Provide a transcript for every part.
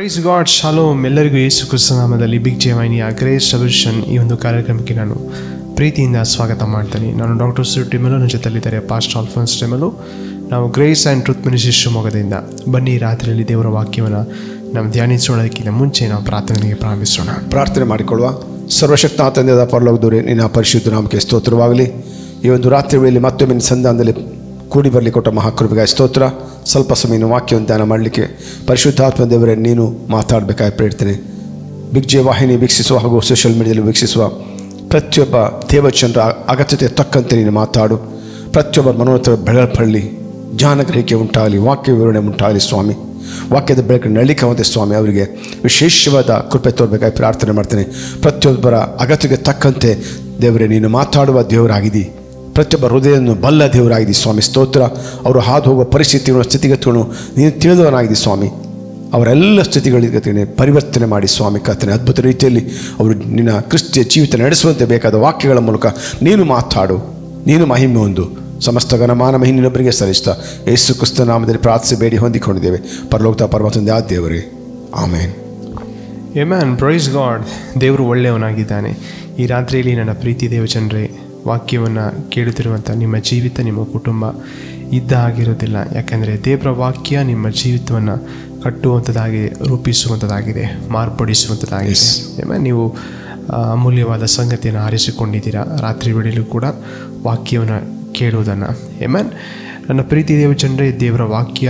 Praise God shalom ಎಲ್ಲರಿಗೂ ಯೇಸು ಕ್ರಿಸ್ತ ನಾಮದಲ್ಲಿ ಬಿಗ್ ಜೆವೈನಿಯ ಗ್ರೇಸ್ ರೆವಲ್ಯೂಷನ್ ಈ ಒಂದು ಕಾರ್ಯಕ್ರಮಕ್ಕೆ ನಾನು ಪ್ರೀತಿಯಿಂದ ಸ್ವಾಗತ ಮಾಡ್ತೀನಿ ನಾನು ಡಾಕ್ಟರ್ ಸು ಟಿಮಲು ನನ್ನ ಜೊತೆಲಿದ್ದಾರೆ ಪಾಸ್ಟ್ ಆಲ್ಫನ್ಸ್ ಟಿಮಲು ನಾವು ಗ್ರೇಸ್ ಆ್ಯಂಡ್ ಟ್ರುತ್ ಮಿನಿಸ್ಟ್ರಿ ಶಿವಮೊಗ್ಗದಿಂದ ಬನ್ನಿ ರಾತ್ರಿಯಲ್ಲಿ ದೇವರ ವಾಕ್ಯವನ್ನು ನಾವು ಧ್ಯಾನಿಸೋಣಕ್ಕಿಂತ ಮುಂಚೆ ನಾವು ಪ್ರಾರ್ಥನೆಗೆ ಪ್ರಾರಂಭಿಸೋಣ ಪ್ರಾರ್ಥನೆ ಮಾಡಿಕೊಳ್ಳುವ ಸರ್ವಶಕ್ತ ತಂದೆಯಾದ ಪರಲೋಕದವರೇ ನಿನ್ನ ಪರಿಶುದ್ಧ ನಾಮಕ್ಕೆ ಸ್ತೋತ್ರವಾಗಲಿ ಈ ಒಂದು ರಾತ್ರಿ ವೇಳೆಯಲ್ಲಿ ಮತ್ತೊಮ್ಮೆ ನಿನ್ನ ಸಂಧಾನದಲ್ಲಿ ಕೂಡಿ ಬರಲಿ ಕೊಟ್ಟ ಮಹಾಕೃಪಿಗಾಗಿ ಸ್ತೋತ್ರ ಸ್ವಲ್ಪ ಸಮಯ ವಾಕ್ಯವನ್ನು ಧ್ಯಾನ ಮಾಡಲಿಕ್ಕೆ ಪರಿಶುದ್ಧಾತ್ಮ ದೇವರೇ ನೀನು ಮಾತಾಡಬೇಕಾಗಿ ಪ್ರೇರ್ತೇನೆ ಬಿಗ್ ಜೆ ವಾಹಿನಿ ವೀಕ್ಷಿಸುವ ಹಾಗೂ ಸೋಷಿಯಲ್ ಮೀಡಿಯಾದಲ್ಲಿ ವೀಕ್ಷಿಸುವ ಪ್ರತಿಯೊಬ್ಬ ದೇವಚಂದ್ರ ಅಗತ್ಯತೆ ತಕ್ಕಂತೆ ನೀನು ಮಾತಾಡು ಪ್ರತಿಯೊಬ್ಬರ ಮನೋತ್ರ ಬೆಳಪಳ್ಳಿ ಜ್ಞಾನಗ್ರಹಿಕೆ ಉಂಟಾಗಲಿ ವಾಕ್ಯ ವಿವರಣೆ ಉಂಟಾಗಲಿ ಸ್ವಾಮಿ ವಾಕ್ಯದ ಬೆಳಕು ನಳಿಕವಂತೆ ಸ್ವಾಮಿ ಅವರಿಗೆ ವಿಶೇಷವಾದ ಕೃಪೆ ತೋರ್ಬೇಕಾಗಿ ಪ್ರಾರ್ಥನೆ ಮಾಡ್ತೇನೆ ಪ್ರತಿಯೊಬ್ಬರ ಅಗತ್ಯಕ್ಕೆ ತಕ್ಕಂತೆ ದೇವರೇ ನೀನು ಮಾತಾಡುವ ದೇವರಾಗಿದ್ದಿ ಪ್ರತಿಯೊಬ್ಬ ಹೃದಯವನ್ನು ಬಲ್ಲ ದೇವರಾಗಿದ್ದಿ ಸ್ವಾಮಿ ಸ್ತೋತ್ರ ಅವರು ಹಾದು ಹೋಗುವ ಪರಿಸ್ಥಿತಿಗಳು ಸ್ಥಿತಿಗತಿಗಳನ್ನು ನೀನು ತಿಳಿದವನಾಗಿದ್ದಿ ಸ್ವಾಮಿ ಅವರೆಲ್ಲ ಸ್ಥಿತಿಗಳಿಗೆ ಪರಿವರ್ತನೆ ಮಾಡಿ ಸ್ವಾಮಿ ಕರ್ತನೆ ಅದ್ಭುತ ರೀತಿಯಲ್ಲಿ ಅವರು ನಿನ್ನ ಕ್ರಿಸ್ತಿಯ ಜೀವಿತ ನಡೆಸುವಂತೆ ಬೇಕಾದ ವಾಕ್ಯಗಳ ಮೂಲಕ ನೀನು ಮಾತಾಡು ನೀನು ಮಹಿಮೆ ಹೊಂದು ಸಮಸ್ತ ಗಣಮಾನ ಮಹಿನ್ನೊಬ್ಬರಿಗೆ ಸಲ್ಲಿಸ್ತಾ ಯೇಸು ಕ್ರಿಸ್ತ ನಾಮದಲ್ಲಿ ಪ್ರಾರ್ಥಿಸಿ ಬೇಡಿ ಹೊಂದಿಕೊಂಡಿದ್ದೇವೆ ಪರಲೋಕದ ಪರಮಾತ್ಮ ಆ ದೇವರೇ ಆಮೇನ್ ಎಮ್ಯಾನ್ ಪ್ರೈಸ್ ಗಾಡ್ ದೇವರು ಒಳ್ಳೆಯವನಾಗಿದ್ದಾನೆ ಈ ರಾತ್ರಿಯಲ್ಲಿ ನನ್ನ ಪ್ರೀತಿ ದೇವಚಂದ್ರೇ ವಾಕ್ಯವನ್ನು ಕೇಳುತ್ತಿರುವಂಥ ನಿಮ್ಮ ಜೀವಿತ ನಿಮ್ಮ ಕುಟುಂಬ ಇದ್ದ ಆಗಿರೋದಿಲ್ಲ ಯಾಕೆಂದರೆ ದೇವರ ವಾಕ್ಯ ನಿಮ್ಮ ಜೀವಿತವನ್ನು ಕಟ್ಟುವಂಥದ್ದಾಗಿದೆ ರೂಪಿಸುವಂಥದ್ದಾಗಿದೆ ಮಾರ್ಪಡಿಸುವಂಥದ್ದಾಗಿದೆ ಎಮ್ಯಾನ್ ನೀವು ಆ, ಅಮೂಲ್ಯವಾದ ಸಂಗತಿಯನ್ನು ಆರಿಸಿಕೊಂಡಿದ್ದೀರಾ ರಾತ್ರಿ ವೇಳೆಯಲ್ಲೂ ಕೂಡ ವಾಕ್ಯವನ್ನು ಕೇಳುವುದನ್ನು ಎಮ್ಯಾನ್ ನನ್ನ ಪ್ರೀತಿ ದೇವಚಂದ್ರೇ ದೇವರ ವಾಕ್ಯ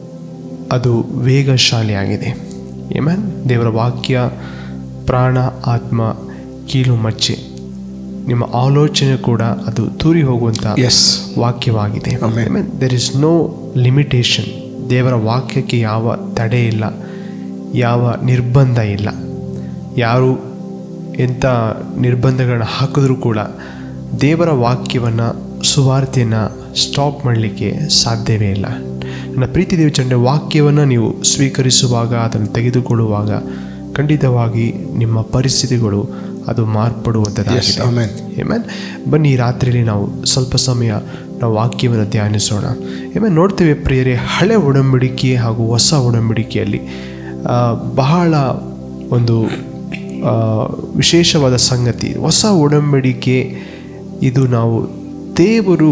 ಅದು ವೇಗಶಾಲಿಯಾಗಿದೆ ಏಮ್ಯಾನ್ ದೇವರ ವಾಕ್ಯ ಪ್ರಾಣ ಆತ್ಮ ಕೀಲು ಮಚ್ಚೆ ನಿಮ್ಮ ಆಲೋಚನೆ ಕೂಡ ಅದು ತೂರಿ ಹೋಗುವಂಥ ಎಸ್ ವಾಕ್ಯವಾಗಿದೆ Amen. There is no limitation ದೇವರ ವಾಕ್ಯಕ್ಕೆ ಯಾವ ತಡೆ ಇಲ್ಲ ಯಾವ ನಿರ್ಬಂಧ ಇಲ್ಲ ಯಾರು ಎಂಥ ನಿರ್ಬಂಧಗಳನ್ನ ಹಾಕಿದ್ರೂ ಕೂಡ ದೇವರ ವಾಕ್ಯವನ್ನು ಸುವಾರ್ತೆಯನ್ನು ಸ್ಟಾಪ್ ಮಾಡಲಿಕ್ಕೆ ಸಾಧ್ಯವೇ ಇಲ್ಲ ನನ್ನ ಪ್ರೀತಿ ದೇವಚಂಡ ವಾಕ್ಯವನ್ನು ನೀವು ಸ್ವೀಕರಿಸುವಾಗ ಅದನ್ನು ತೆಗೆದುಕೊಳ್ಳುವಾಗ ಖಂಡಿತವಾಗಿ ನಿಮ್ಮ ಪರಿಸ್ಥಿತಿಗಳು ಅದು ಮಾರ್ಪಡುವಂಥದ್ದಾಗಿದೆ ಆಮೇನ್ ಏಮನ್ ಬನ್ನಿ ಈ ರಾತ್ರಿಯಲ್ಲಿ ನಾವು ಸ್ವಲ್ಪ ಸಮಯ ನಾವು ವಾಕ್ಯವನ್ನು ಧ್ಯಾನಿಸೋಣ ಏಮನ್ ನೋಡ್ತೇವೆ ಪ್ರಿಯರೇ ಹಳೆ ಒಡಂಬಡಿಕೆ ಹಾಗೂ ಹೊಸ ಒಡಂಬಡಿಕೆಯಲ್ಲಿ ಆ, ಬಹಳ ಒಂದು ಆ, ವಿಶೇಷವಾದ ಸಂಗತಿ ಹೊಸ ಒಡಂಬಡಿಕೆ ಇದು ನಾವು ದೇವರು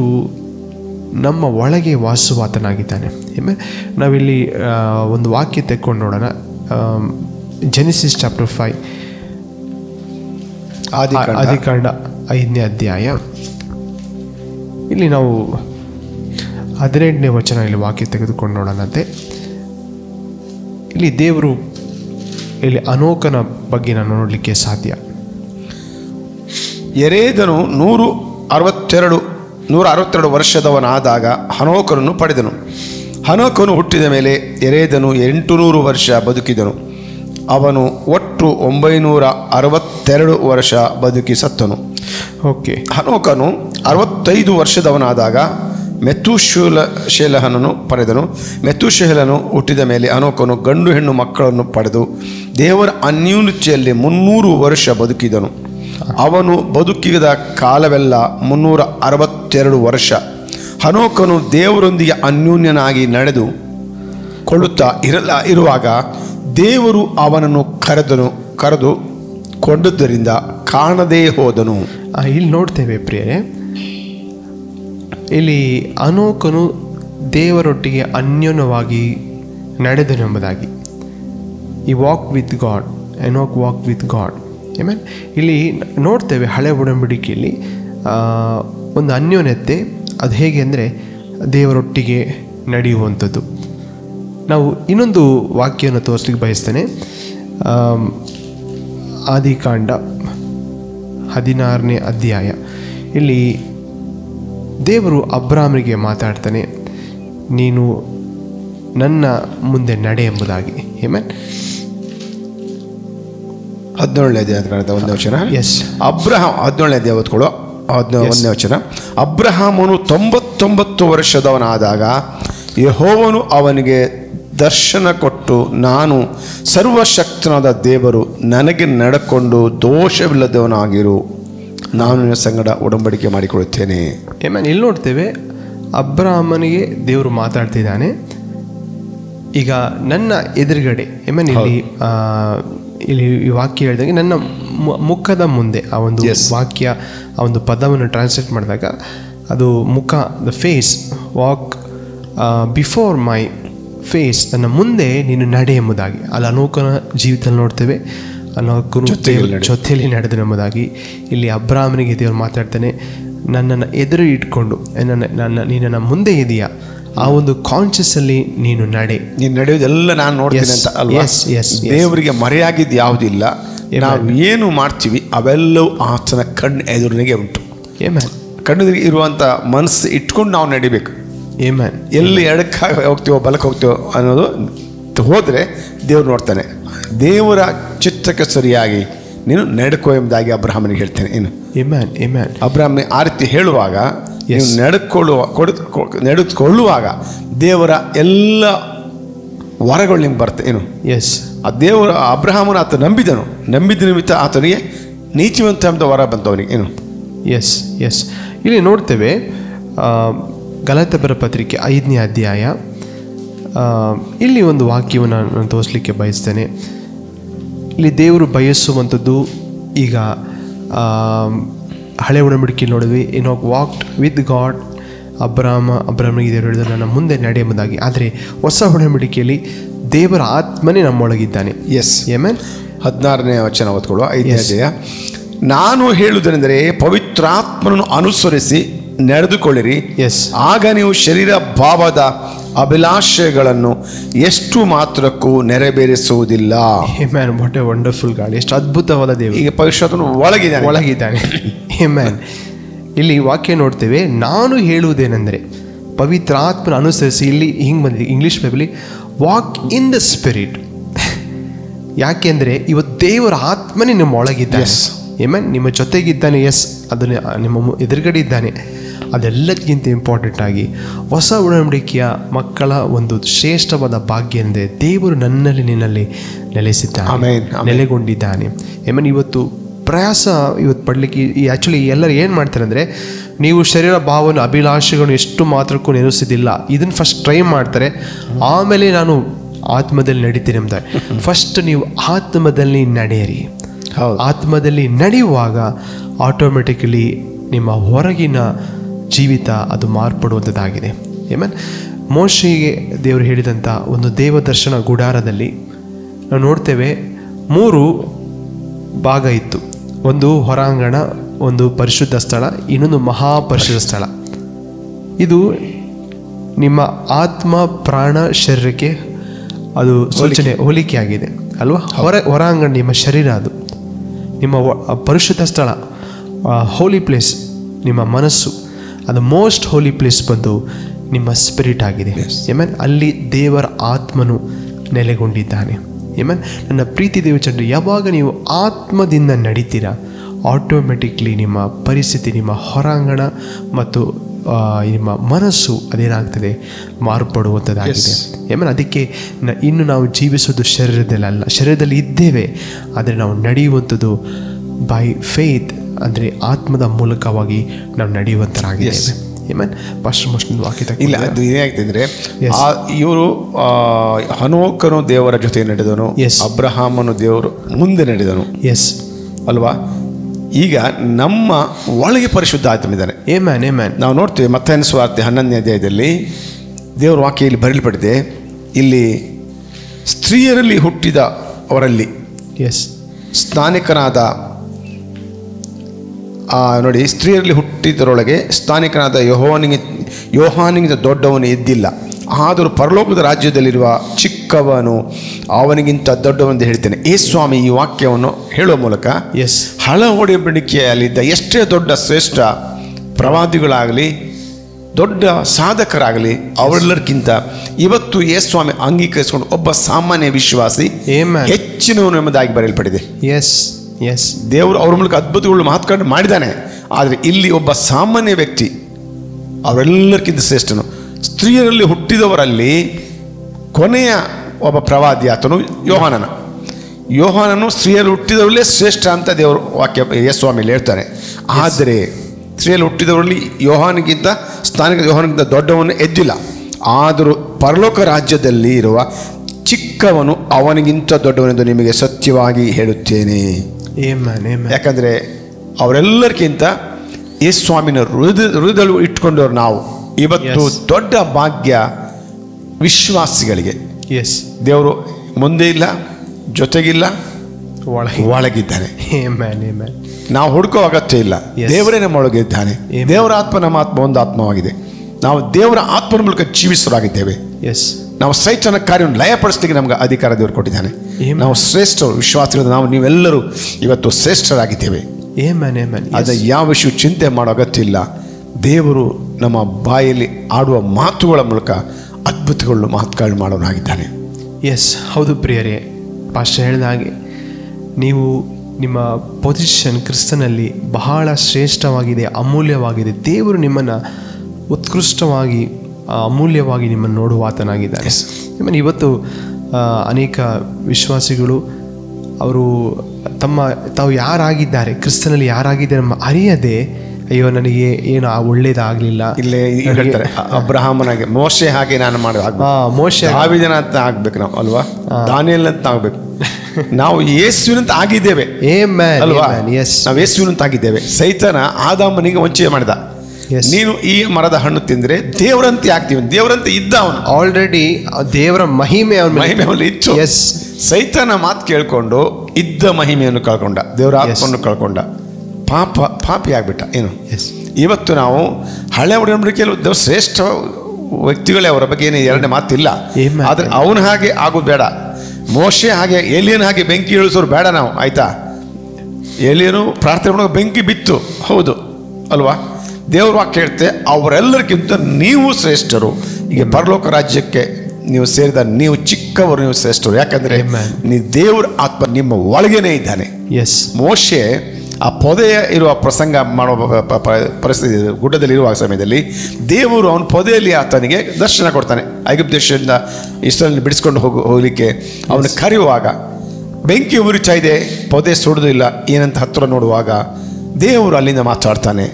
ನಮ್ಮ ಒಳಗೆ ವಾಸುವಾತನಾಗಿದ್ದಾನೆ ಏಮನ್ ನಾವಿಲ್ಲಿ ಆ, ಒಂದು ವಾಕ್ಯ ತೆಕ್ಕೊಂಡು ನೋಡೋಣ ಜೆನಿಸಿಸ್ ಚಾಪ್ಟರ್ ಫೈವ್ ಆದಿ ಆ- ಆದಿಕಾಂಡ ಐದನೇ ಅಧ್ಯಾಯ ಇಲ್ಲಿ ನಾವು ಹದಿನೆಂಟನೇ ವಚನ ಇಲ್ಲಿ ವಾಕ್ಯ ತೆಗೆದುಕೊಂಡು ನೋಡೋಣಂತೆ ಇಲ್ಲಿ ದೇವರು ಇಲ್ಲಿ ಅನೋಕನ ಬಗ್ಗೆ ನಾನು ನೋಡಲಿಕ್ಕೆ ಸಾಧ್ಯ ಎರೇದನು ನೂರು ಅರವತ್ತೆರಡು ನೂರ ಅರವತ್ತೆರಡು ವರ್ಷದವನಾದಾಗ ಹನೋಕನನ್ನು ಪಡೆದನು ಹನೋಕನು ಹುಟ್ಟಿದ ಮೇಲೆ ಎರೇದನು ಎಂಟು ನೂರು ವರ್ಷ ಬದುಕಿದನು ಅವನು ಒಟ್ಟು ಒಂಬೈನೂರ ಅರವತ್ತೆರಡು ವರ್ಷ ಬದುಕಿ ಸತ್ತನು ಓಕೆ ಹನೋಕನು ಅರವತ್ತೈದು ವರ್ಷದವನಾದಾಗ ಮೆತುಶೂಲ ಶೇಲಹನನ್ನು ಪಡೆದನು ಮೆತುಶೇಲನು ಹುಟ್ಟಿದ ಮೇಲೆ ಅನೋಕನು ಗಂಡು ಹೆಣ್ಣು ಮಕ್ಕಳನ್ನು ಪಡೆದು ದೇವರ ಅನ್ಯೂನ್ಯತೆಯಲ್ಲಿ ಮುನ್ನೂರು ವರ್ಷ ಬದುಕಿದನು ಅವನು ಬದುಕಿದ ಕಾಲವೆಲ್ಲ ಮುನ್ನೂರ ಅರವತ್ತೆರಡು ವರ್ಷ ಹನೋಕನು ದೇವರೊಂದಿಗೆ ಅನ್ಯೂನ್ಯನಾಗಿ ನಡೆದು ಕೊಳ್ಳುತ್ತಾ ಇರಲ ಇರುವಾಗ ದೇವರು ಅವನನ್ನು ಕರೆದನು ಕರೆದು ಕೊಂಡದ್ದರಿಂದ ಕಾಣದೇ ಹೋದನು ಆ, ಇಲ್ಲಿ ನೋಡ್ತೇವೆ ಪ್ರಿಯರೇ ಇಲ್ಲಿ ಅನೋಕನು ದೇವರೊಟ್ಟಿಗೆ ಅನ್ಯೋನ್ಯವಾಗಿ ನಡೆದನೆಂಬುದಾಗಿ ಈ walk with God Enoch walk with God mean ಇಲ್ಲಿ ನೋಡ್ತೇವೆ ಹಳೆ ಒಡಂಬಡಿಕೆಯಲ್ಲಿ ಆ, ಒಂದು ಅನ್ಯೋನ್ಯತೆ ಅದು ಹೇಗೆ ಅಂದರೆ ದೇವರೊಟ್ಟಿಗೆ ನಡೆಯುವಂಥದ್ದು ನಾವು ಇನ್ನೊಂದು ವಾಕ್ಯವನ್ನು ತೋರಿಸ್ಲಿಕ್ಕೆ ಬಯಸ್ತೇನೆ ಆಮ್, ಆದಿಕಾಂಡ ಹದಿನಾರನೇ ಅಧ್ಯಾಯ ಇಲ್ಲಿ ದೇವರು ಅಬ್ರಾಮನಿಗೆ ಮಾತಾಡ್ತಾನೆ ನೀನು ನನ್ನ ಮುಂದೆ ನಡೆ ಎಂಬುದಾಗಿ ಹೇಮನ್ ಹದಿನೇಳನೇ ಅಧ್ಯಾಯ ಕಾಣ್ತಾ ಒಂದನೇ ವಚನ ಎಸ್ ಅಬ್ರಹಾಂ ಹದಿನೇಳನೇ ಅಧ್ಯಾಯ ಓದ್ಕೊಳ್ಳೋ ಹದಿನೇ ಒಂದನೇ ವಚನ ಅಬ್ರಹಾಮನು ತೊಂಬತ್ತೊಂಬತ್ತು ವರ್ಷದವನಾದಾಗ ಯೆಹೋವನು ಅವನಿಗೆ ದರ್ಶನ ಕೊಟ್ಟು ನಾನು ಸರ್ವಶಕ್ತನಾದ ದೇವರು ನನಗೆ ನಡ್ಕೊಂಡು ದೋಷವಿಲ್ಲದವನಾಗಿರು ನಾನು ನಿನ್ನ ಸಂಗಡ ಒಡಂಬಡಿಕೆ ಮಾಡಿಕೊಳ್ಳುತ್ತೇನೆ ಏಮನ್ ಇಲ್ಲಿ ನೋಡ್ತೇವೆ ಅಬ್ರಾಹ್ಮನಿಗೆ ದೇವರು ಮಾತಾಡ್ತಿದ್ದಾನೆ ಈಗ ನನ್ನ ಎದುರುಗಡೆ ಐ ಇಲ್ಲಿ ಆ, ಇಲ್ಲಿ ಈ ವಾಕ್ಯ ಹೇಳಿದಂಗೆ ನನ್ನ ಮು- ಮುಖದ ಮುಂದೆ ಆ ಒಂದು Yes. ವಾಕ್ಯ ಆ ಒಂದು ಪದವನ್ನು ಟ್ರಾನ್ಸ್ಲೇಟ್ ಮಾಡಿದಾಗ ಅದು ಮುಖ the face walk before my face ನನ್ನ ಮುಂದೆ ನೀನು ನಡೆ ಎಂಬುದಾಗಿ ಅಲ್ಲಿ ಅನೋಕನ ಜೀವಿತದಲ್ಲಿ ನೋಡ್ತೇವೆ ಅನೋಕನು ಜೊತೆಯಲ್ಲಿ ದೇವ್ರ ಜೊತೆಯಲ್ಲಿ ನಡೆದನು ಎಂಬುದಾಗಿ ಇಲ್ಲಿ ಅಬ್ರಾಹ್ಮನಿಗೆ ದೇವರು ಮಾತಾಡ್ತಾನೆ ನನ್ನನ್ನು ಎದುರು ಇಟ್ಕೊಂಡು ನನ್ನ ನನ್ನ ನೀನು ನನ್ನ ಮುಂದೆ ಇದೆಯಾ ಆ ಒಂದು ಕಾನ್ಷಿಯಸ್ ಅಲ್ಲಿ ನೀನು ನಡೆ ನೀನು ನಡೆಯೋದೆಲ್ಲ ನಾನು ನೋಡ್ತೀನಿ Yes, ಅಂತ ಅಲ್ವಾ yes, yes, yes. ದೇವರಿಗೆ ಮರೆಯಾಗಿದ್ದು ಯಾವುದಿಲ್ಲ ನಾವು ಏನು ಮಾಡ್ತೀವಿ ಅವೆಲ್ಲವೂ ಆತನ ಕಣ್ಣು ಎದುರಿನಿಗೆ ಉಂಟು ಏಮ್ಯಾನ್ ಕಣ್ಣೆದುರಿಗೆ ಇರುವಂಥ ಮನಸ್ಸು ಇಟ್ಕೊಂಡು ನಾವು ನಡಿಬೇಕು ಏಮ್ಯಾನ್ ಎಲ್ಲಿ ಎಡಕ್ಕೆ ಹೋಗ್ತೀವೋ ಬಲಕ್ಕೆ ಹೋಗ್ತೀವೋ ಅನ್ನೋದು ಹೋದರೆ ದೇವ್ರು ನೋಡ್ತಾನೆ ದೇವರ ಚಿತ್ರಕ್ಕೆ ಸರಿಯಾಗಿ ನೀನು ನಡ್ಕೋ ಎಂಬುದಾಗಿ ಅಬ್ರಹಾಮನಿಗೆ ಹೇಳ್ತೇನೆ ಇನ್ನು ಏಮ್ಯಾನ್ ಏಮ್ಯಾನ್ ಅಬ್ರಾಹ್ಮ ಆ ರೀತಿ ಹೇಳುವಾಗ ನೀವು ನಡ್ಕೊಳ್ಳುವ ಕೊಡು ನಡೆದುಕೊಳ್ಳುವಾಗ ದೇವರ ಎಲ್ಲ ವರಗಳು ನಿಮ್ಗೆ ಬರ್ತವೆ ಏನು ಎಸ್ ಆ ದೇವರ ಅಬ್ರಹಾಮನ ಆತ ನಂಬಿದನು ನಂಬಿದ ನಿಮಿತ್ತ ಆತನಿಗೆ ನೀತಿವಂತ ಎಂಬ ವರ ಬಂತವನಿಗೆ ಏನು ಎಸ್ ಎಸ್ ಇಲ್ಲಿ ನೋಡ್ತೇವೆ ಆ, ಗಲಾತ್ಯಪರ ಪತ್ರಿಕೆ ಐದನೇ ಅಧ್ಯಾಯ ಆ, ಇಲ್ಲಿ ಒಂದು ವಾಕ್ಯವನ್ನು ನಾನು ತೋರಿಸ್ಲಿಕ್ಕೆ ಬಯಸ್ತೇನೆ ಇಲ್ಲಿ ದೇವರು ಬಯಸುವಂಥದ್ದು ಈಗ ಆ, ಹಳೆ ಒಡಂಬಡಿಕೆ ನೋಡಿದ್ವಿ Enoch walked with God Abram ಅಬ್ರಾಹ್ಮನಿಗೆ ದೇವರು ಹೇಳಿದ ನನ್ನ ಮುಂದೆ ನಡೆ ಎಂಬುದಾಗಿ ಆದರೆ ಹೊಸ ಒಡಂಬಡಿಕೆಯಲ್ಲಿ ದೇವರ ಆತ್ಮನೇ ನಮ್ಮೊಳಗಿದ್ದಾನೆ ಎಸ್ ಏಮನ್ ಹದಿನಾರನೇ ವಚನ ಓದ್ಕೊಳ್ಳುವ ಐದನೇ ಅಧ್ಯಾಯ ನಾನು ಹೇಳುವುದೆಂದರೆ ಪವಿತ್ರಾತ್ಮನನ್ನು ಅನುಸರಿಸಿ ನಡೆದುಕೊಳ್ಳಿರಿ ಎಸ್ ಆಗ ನೀವು ಶರೀರ ಭಾವದ ಅಭಿಲಾಷೆಗಳನ್ನು ಎಷ್ಟು ಮಾತ್ರಕ್ಕೂ ನೆರವೇರಿಸುವುದಿಲ್ಲ man what a wonderful God ಎಷ್ಟು ಅದ್ಭುತವಾದ ದೇವರು ಈಗ ಪವಿತ್ರಾತ್ಮನು ಒಳಗಿದ್ದಾನೆ ಒಳಗಿದ್ದಾನೆ ಮ್ಯಾನ್ ಇಲ್ಲಿ ವಾಕ್ಯ ನೋಡ್ತೇವೆ ನಾನು ಹೇಳುವುದೇನೆಂದರೆ ಪವಿತ್ರ ಆತ್ಮನ ಅನುಸರಿಸಿ ಇಲ್ಲಿ ಹಿಂಗೆ ಬಂದಿದೆ ಇಂಗ್ಲೀಷ್ ಬೈಬಲಿ ವಾಕ್ ಇನ್ ದ ಸ್ಪಿರಿಟ್ ಯಾಕೆಂದರೆ ಇವತ್ತು ದೇವರ ಆತ್ಮನೇ ನಿಮ್ಮ ಒಳಗಿದ್ದಾನೆ Yes. ಏಮನ್ ನಿಮ್ಮ ಜೊತೆಗಿದ್ದಾನೆ ಎಸ್ ಅದನ್ನ ನಿಮ್ಮ ಮು- ಎದುರುಗಡೆ ಇದ್ದಾನೆ ಅದೆಲ್ಲದಕ್ಕಿಂತ ಇಂಪಾರ್ಟೆಂಟ್ ಆಗಿ ಹೊಸ ಒಡಂಬಡಿಕೆಯ ಮಕ್ಕಳ ಒಂದು ಶ್ರೇಷ್ಠವಾದ ಭಾಗ್ಯ ಎಂದರೆ ದೇವರು ನನ್ನಲ್ಲಿ ನಿನ್ನಲ್ಲಿ ನೆಲೆಸಿದ್ದಾನೆ Amen, amen. ನೆಲೆಗೊಂಡಿದ್ದಾನೆ ಏಮನ್ ಇವತ್ತು ಪ್ರಯಾಸ ಇವತ್ತು ಪಡಲಿಕ್ಕೆ ಈ ಆ್ಯಕ್ಚುಲಿ ಎಲ್ಲರೂ ಏನು ಮಾಡ್ತಾರೆ ಅಂದರೆ ನೀವು ಶರೀರ ಭಾವನ ಅಭಿಲಾಷೆಗಳನ್ನು ಎಷ್ಟು ಮಾತ್ರಕ್ಕೂ ನೆನೆಸಿದಿಲ್ಲ ಇದನ್ನು ಫಸ್ಟ್ ಟ್ರೈ ಮಾಡ್ತಾರೆ ಆಮೇಲೆ ನಾನು ಆತ್ಮದಲ್ಲಿ ನಡೀತೀನಿ ಎಂಬುದಾಗಿ ಫಸ್ಟ್ ನೀವು ಆತ್ಮದಲ್ಲಿ ನಡೆಯಿರಿ ಹೌದು ಆತ್ಮದಲ್ಲಿ ನಡೆಯುವಾಗ ಆಟೋಮೆಟಿಕಲಿ ನಿಮ್ಮ ಹೊರಗಿನ ಜೀವಿತ ಅದು ಮಾರ್ಪಡುವಂಥದ್ದಾಗಿದೆ ಏಮನ್ ಮೋಶಿಗೆ ದೇವರು ಹೇಳಿದಂಥ ಒಂದು ದೇವದರ್ಶನ ಗುಡಾರದಲ್ಲಿ ನಾವು ನೋಡ್ತೇವೆ ಮೂರು ಭಾಗ ಇತ್ತು ಒಂದು ಹೊರಾಂಗಣ ಒಂದು ಪರಿಶುದ್ಧ ಸ್ಥಳ ಇನ್ನೊಂದು ಮಹಾಪರಿಶುದ್ಧ ಸ್ಥಳ ಇದು ನಿಮ್ಮ ಆತ್ಮ ಪ್ರಾಣ ಶರೀರಕ್ಕೆ ಅದು ಸೂಚನೆ ಹೋಲಿಕೆ ಆಗಿದೆ ಅಲ್ವಾ ಹೊರ ಹೊರಾಂಗಣ ನಿಮ್ಮ ಶರೀರ ಅದು ನಿಮ್ಮ ವ- ಆ ಪರಿಶುದ್ಧ ಸ್ಥಳ ಹೋಲಿ ಪ್ಲೇಸ್ ನಿಮ್ಮ ಮನಸ್ಸು ಅದು ಮೋಸ್ಟ್ ಹೋಲಿ ಪ್ಲೇಸ್ ಬಂದು ನಿಮ್ಮ ಸ್ಪಿರಿಟ್ ಆಗಿದೆ ಏಮನ್ ಅಲ್ಲಿ ದೇವರ ಆತ್ಮನು ನೆಲೆಗೊಂಡಿದ್ದಾನೆ ಏಮನ್ ನನ್ನ ಪ್ರೀತಿ ದೇವಚಂದ್ರ ಯಾವಾಗ ನೀವು ಆತ್ಮದಿಂದ ನಡೀತೀರಾ ಆಟೋಮೆಟಿಕ್ಲಿ ನಿಮ್ಮ ಪರಿಸ್ಥಿತಿ ನಿಮ್ಮ ಹೊರಾಂಗಣ ಮತ್ತು ಆ, ನಿಮ್ಮ ಮನಸ್ಸು ಅದೇನಾಗ್ತದೆ ಮಾರ್ಪಡುವಂಥದ್ದಾಗಿದೆ ಏಮನ್ ಅದಕ್ಕೆ ನ- ಇನ್ನು ನಾವು ಜೀವಿಸೋದು ಶರೀರದಲ್ಲಿ ಅಲ್ಲ ಶರೀರದಲ್ಲಿ ಇದ್ದೇವೆ ಆದರೆ ನಾವು ನಡೆಯುವಂಥದ್ದು ಬೈ ಫೇತ್ ಅಂದರೆ ಆತ್ಮದ ಮೂಲಕವಾಗಿ ನಾವು ನಡೆಯುವಂಥರಾಗಿದ್ದೇವೆ ಏಮನ್ ಫಸ್ಟ್ ಮೋಸ್ಟ್ ವಾಕ್ಯ ತಗೊಂಡು- ಇಲ್ಲ ಅದು ಏನಾಗ್ತದೆ ಅಂದ್ರೆ Yes. ಆ ಇವರು ಹನೋಕನು ದೇವರ ಜೊತೆ ನಡೆದನು Yes. ಅಬ್ರಹಾಮನು ದೇವರು ಮುಂದೆ ನಡೆದನು ಎಸ್ ಅಲ್ವಾ ಈಗ ನಮ್ಮ ಒಳಗೆ ಪರಿಶುದ್ಧ ಆತ್ಮಿದ್ದಾನೆ ಏ ಮ್ಯಾನ್ ಏ ಮ್ಯಾನ್ ನಾವು ನೋಡ್ತೇವೆ ಮತ್ತೈನ ಸ್ವಾರ್ತೆ ಹನ್ನೊಂದನೇ ಅಧ್ಯಾಯದಲ್ಲಿ ದೇವರ ವಾಕ್ಯ ಇಲ್ಲಿ ಬರೆಯಲ್ಪಟ್ಟಿದೆ ಇಲ್ಲಿ ಸ್ತ್ರೀಯರಲ್ಲಿ ಹುಟ್ಟಿದ ಅವರಲ್ಲಿ ಎಸ್ ಸ್ಥಾನಿಕನಾದ ಆ, ನೋಡಿ ಸ್ತ್ರೀಯರಲ್ಲಿ ಹುಟ್ಟಿದರೊಳಗೆ ಸ್ಥಾನಿಕನಾದ ಯೋಹಾನಿಗೆ ಯೋಹಾನಿಗಿಂತ ದೊಡ್ಡವನು ಎದ್ದಿಲ್ಲ ಆದರೂ ಪರಲೋಕದ ರಾಜ್ಯದಲ್ಲಿರುವ ಚಿಕ್ಕವನು ಅವನಿಗಿಂತ ದೊಡ್ಡವನೆಂದು ಹೇಳ್ತೇನೆ ಏ ಸ್ವಾಮಿ ಈ ವಾಕ್ಯವನ್ನು ಹೇಳುವ ಮೂಲಕ ಎಸ್ ಹಳ ಒಡೆಯಬಡಿಕೆಯಲ್ಲಿದ್ದ ಎಷ್ಟೇ ದೊಡ್ಡ ಶ್ರೇಷ್ಠ ಪ್ರವಾದಿಗಳಾಗಲಿ ದೊಡ್ಡ ಸಾಧಕರಾಗಲಿ ಅವರೆಲ್ಲರಿಗಿಂತ ಇವತ್ತು ಯೇಸ್ವಾಮಿ ಅಂಗೀಕರಿಸಿಕೊಂಡು ಒಬ್ಬ ಸಾಮಾನ್ಯ ವಿಶ್ವಾಸಿ Amen. ಹೆಚ್ಚಿನವನು ಎಂಬುದಾಗಿ ಬರೆಯಲ್ಪಟ್ಟಿದೆ ಎಸ್ ಎಸ್ ದೇವರು ಅವ್ರ ಮೂಲಕ ಅದ್ಭುತಗಳು ಮಾತುಕೊಂಡು ಮಾಡಿದ್ದಾನೆ ಆದರೆ ಇಲ್ಲಿ ಒಬ್ಬ ಸಾಮಾನ್ಯ ವ್ಯಕ್ತಿ ಅವರೆಲ್ಲರಿಗಿಂತ ಶ್ರೇಷ್ಠನು ಸ್ತ್ರೀಯರಲ್ಲಿ ಹುಟ್ಟಿದವರಲ್ಲಿ ಕೊನೆಯ ಒಬ್ಬ ಪ್ರವಾದಿ ಆತನು ಯೋಹಾನನ ಯೋಹಾನನು ಸ್ತ್ರೀಯಲ್ಲಿ ಹುಟ್ಟಿದವರಲ್ಲೇ ಶ್ರೇಷ್ಠ ಅಂತ ದೇವರು ವಾಕ್ಯ ಯಸ್ವಾಮಿಲಿ ಹೇಳ್ತಾರೆ ಆದರೆ ಸ್ತ್ರೀಯಲ್ಲಿ ಹುಟ್ಟಿದವರಲ್ಲಿ ಯೋಹಾನಿಗಿಂತ ಸ್ಥಾನಿಕ ಯೋಹಾನಿಗಿಂತ ದೊಡ್ಡವನು ಎದ್ದಿಲ್ಲ ಆದರೂ ಪರಲೋಕ ರಾಜ್ಯದಲ್ಲಿ ಇರುವ ಚಿಕ್ಕವನು ಅವನಿಗಿಂತ ದೊಡ್ಡವನೆಂದು ನಿಮಗೆ ಸತ್ಯವಾಗಿ ಹೇಳುತ್ತೇನೆ ಏಮನ್ ಏಮನ್ ಯಾಕಂದರೆ ಅವರೆಲ್ಲರಿಗಿಂತ ಯೇಸು ಸ್ವಾಮಿನ ಹೃದಯ ಹೃದಯದಲ್ಲಿ ಇಟ್ಕೊಂಡವ್ರು ನಾವು ಇವತ್ತು Yes. ದೊಡ್ಡ ಭಾಗ್ಯ ವಿಶ್ವಾಸಿಗಳಿಗೆ ಎಸ್ ದೇವರು ಮುಂದೆ ಇಲ್ಲ ಜೊತೆಗಿಲ್ಲ ಒಳಗೆ ಒಳಗಿದ್ದಾನೆ ಏಮನ್ ಏಮನ್ ನಾವು ಹುಡುಕೋ ಅಗತ್ಯ ಇಲ್ಲ Yes. ದೇವರೇ ನಮ್ಮೊಳಗಿದ್ದಾನೆ Amen. ದೇವರ ಆತ್ಮ ನಮ್ಮ ಆತ್ಮ ಒಂದು ಆತ್ಮವಾಗಿದೆ ನಾವು ದೇವರ ಆತ್ಮನ ಮೂಲಕ ಜೀವಿಸರಾಗಿದ್ದೇವೆ ಎಸ್ ನಾವು ಸೈತನ ಕಾರ್ಯವನ್ನು ಲಯಪಡಿಸಲಿಕ್ಕೆ ನಮ್ಗೆ ಅಧಿಕಾರ ದೇವರು ಕೊಟ್ಟಿದ್ದಾನೆ Amen. ನಾವು ಶ್ರೇಷ್ಠರು ವಿಶ್ವಾಸಗಳು ನಾವು ನೀವೆಲ್ಲರೂ ಇವತ್ತು ಶ್ರೇಷ್ಠರಾಗಿದ್ದೇವೆ ಏಮನ್ ಏಮನ್ ಅದ ಯಾವ ವಿಷಯ ಚಿಂತೆ ಮಾಡೋ ಅಗತ್ಯ ಇಲ್ಲ ದೇವರು ನಮ್ಮ ಬಾಯಲ್ಲಿ ಆಡುವ ಮಾತುಗಳ ಮೂಲಕ ಅದ್ಭುತಗಳು ಮಾತುಗಳು ಮಾಡೋನಾಗಿದ್ದಾನೆ ಎಸ್ ಹೌದು ಪ್ರಿಯರೇ ಪಾಶ ಹೇಳಿದ ಹಾಗೆ ನೀವು ನಿಮ್ಮ ಪೊಸಿಷನ್ ಕ್ರಿಸ್ತನಲ್ಲಿ ಬಹಳ ಶ್ರೇಷ್ಠವಾಗಿದೆ ಅಮೂಲ್ಯವಾಗಿದೆ ದೇವರು ನಿಮ್ಮನ್ನು ಉತ್ಕೃಷ್ಟವಾಗಿ ಆ, ಅಮೂಲ್ಯವಾಗಿ ನಿಮ್ಮನ್ನು ನೋಡುವ ಆತನಾಗಿದ್ದಾನೆ Yes. ನಿಮ್ಮನ್ನು ಇವತ್ತು ಆ, ಅನೇಕ ವಿಶ್ವಾಸಿಗಳು ಅವರು ತಮ್ಮ ತಾವು ಯಾರಾಗಿದ್ದಾರೆ ಕ್ರಿಸ್ತನಲ್ಲಿ ಯಾರಾಗಿದ್ದಾರೆ ಎಂಬ ಅರಿಯದೆ ಅಯ್ಯೋ ನನಗೆ ಏನು ಆ ಒಳ್ಳೇದಾಗಲಿಲ್ಲ ಇಲ್ಲೇ ಈಗ ಹೇಳ್ತಾರೆ ಅ- ಅಬ್ರಹಾಮನಾಗೆ ಮೋಶೆ ಹಾಗೆ ನಾನು ಮಾಡಿ ಆಗ್ಬೇಕು ಆ, ಮೋಶೆ ದಾವಿದನ ಅಂತ ಆಗ್ಬೇಕು ನಾವು ಅಲ್ವಾ ದಾನಿಯಲ್ ಅಂತ ಆಗ್ಬೇಕು ನಾವು ಯೇಸುವಿನಂತ ಆಗಿದ್ದೇವೆ Amen, ಅಲ್ವಾ amen, yes. ನಾವು ಯೇಸುವಿನಂತ ಆಗಿದ್ದೇವೆ ಸೈತನ ಆದಾಮನಿಗೆ ವಂಚನೆ ಮಾಡಿದ Yes. ನೀನು ಈ ಮರದ ಹಣ್ಣು ತಿಂದ್ರೆ ದೇವರಂತೆ ಆಗ್ತೀವಿ ದೇವರಂತೆ ಇದ್ದ ಅವನು ಆಲ್ರೆಡಿ ದೇವರ ಮಹಿಮೆ ಅವನ ಮಹಿಮೆ ಅವನಲ್ಲಿ ಇತ್ತು ಎಸ್ ಸೈತನ ಮಾತು ಕೇಳ್ಕೊಂಡು ಇದ್ದ ಮಹಿಮೆಯನ್ನು ಕಳ್ಕೊಂಡ ದೇವರ ಆತ್ಮವನ್ನು ಕಳ್ಕೊಂಡ ಪಾಪ ಪಾಪಿ ಆಗ್ಬಿಟ್ಟ ಏನು ಎಸ್ ಇವತ್ತು ನಾವು ಹಳೆ ಒಡಂಬಡಿಕೆಯಲ್ಲಿ ದೇವ್ರ ಶ್ರೇಷ್ಠ ವ್ಯಕ್ತಿಗಳೇ ಅವರ ಬಗ್ಗೆ ಏನು ಎರಡನೇ ಮಾತಿಲ್ಲ Amen. ಆದರೆ ಅವನ ಹಾಗೆ ಆಗೋದು ಬೇಡ ಮೋಶೆ ಹಾಗೆ ಏಲಿಯನ್ ಹಾಗೆ ಬೆಂಕಿ ಇಳಿಸೋರು ಬೇಡ ನಾವು ಆಯ್ತಾ ಏಲಿಯನು ಪ್ರಾರ್ಥನೆ ಮಾಡುವಾಗ ಬೆಂಕಿ ಬಿತ್ತು ಹೌದು ಅಲ್ವಾ ದೇವ್ರ ವಾಕ್ಯ ಹೇಳ್ತೆ ಅವರೆಲ್ಲರಿಗಿಂತ ನೀವು ಶ್ರೇಷ್ಠರು ಈಗ ಪರಲೋಕ ರಾಜ್ಯಕ್ಕೆ ನೀವು ಸೇರಿದ ನೀವು ಚಿಕ್ಕವರು ನೀವು ಶ್ರೇಷ್ಠರು ಯಾಕಂದ್ರೆ Amen. ನೀವು ದೇವ್ರ ಆತ್ಮ ನಿಮ್ಮ ಒಳಗೇನೆ ಇದ್ದಾನೆ ಎಸ್ ಮೋಶೆ ಆ ಪೊದೆಯ ಇರುವ ಪ್ರಸಂಗ ಮಾಡುವ ಪ- ಪ- ಪ- ಪರಿಸ್ಥಿತಿ ಇದೆ. ಗುಡ್ಡದಲ್ಲಿ ಇರುವ ಸಮಯದಲ್ಲಿ ದೇವರು ಅವನ ಪೊದೆಯಲ್ಲಿ ಆತನಿಗೆ ದರ್ಶನ ಕೊಡ್ತಾನೆ ಐಗುಪ್ತ ದೇಶದಿಂದ ಇಸ್ರೇಲ್ ಬಿಡಿಸ್ಕೊಂಡು ಹೋಗು ಹೋಗಲಿಕ್ಕೆ ಅವನು ಕರೆಯುವಾಗ ಬೆಂಕಿ ಉರಿತಾ ಇದೆ ಪೊದೆ ಸುಡುದಿಲ್ಲ ಏನಂತ ಹತ್ತಿರ ನೋಡುವಾಗ ದೇವರು ಅಲ್ಲಿಂದ ಮಾತಾಡ್ತಾನೆ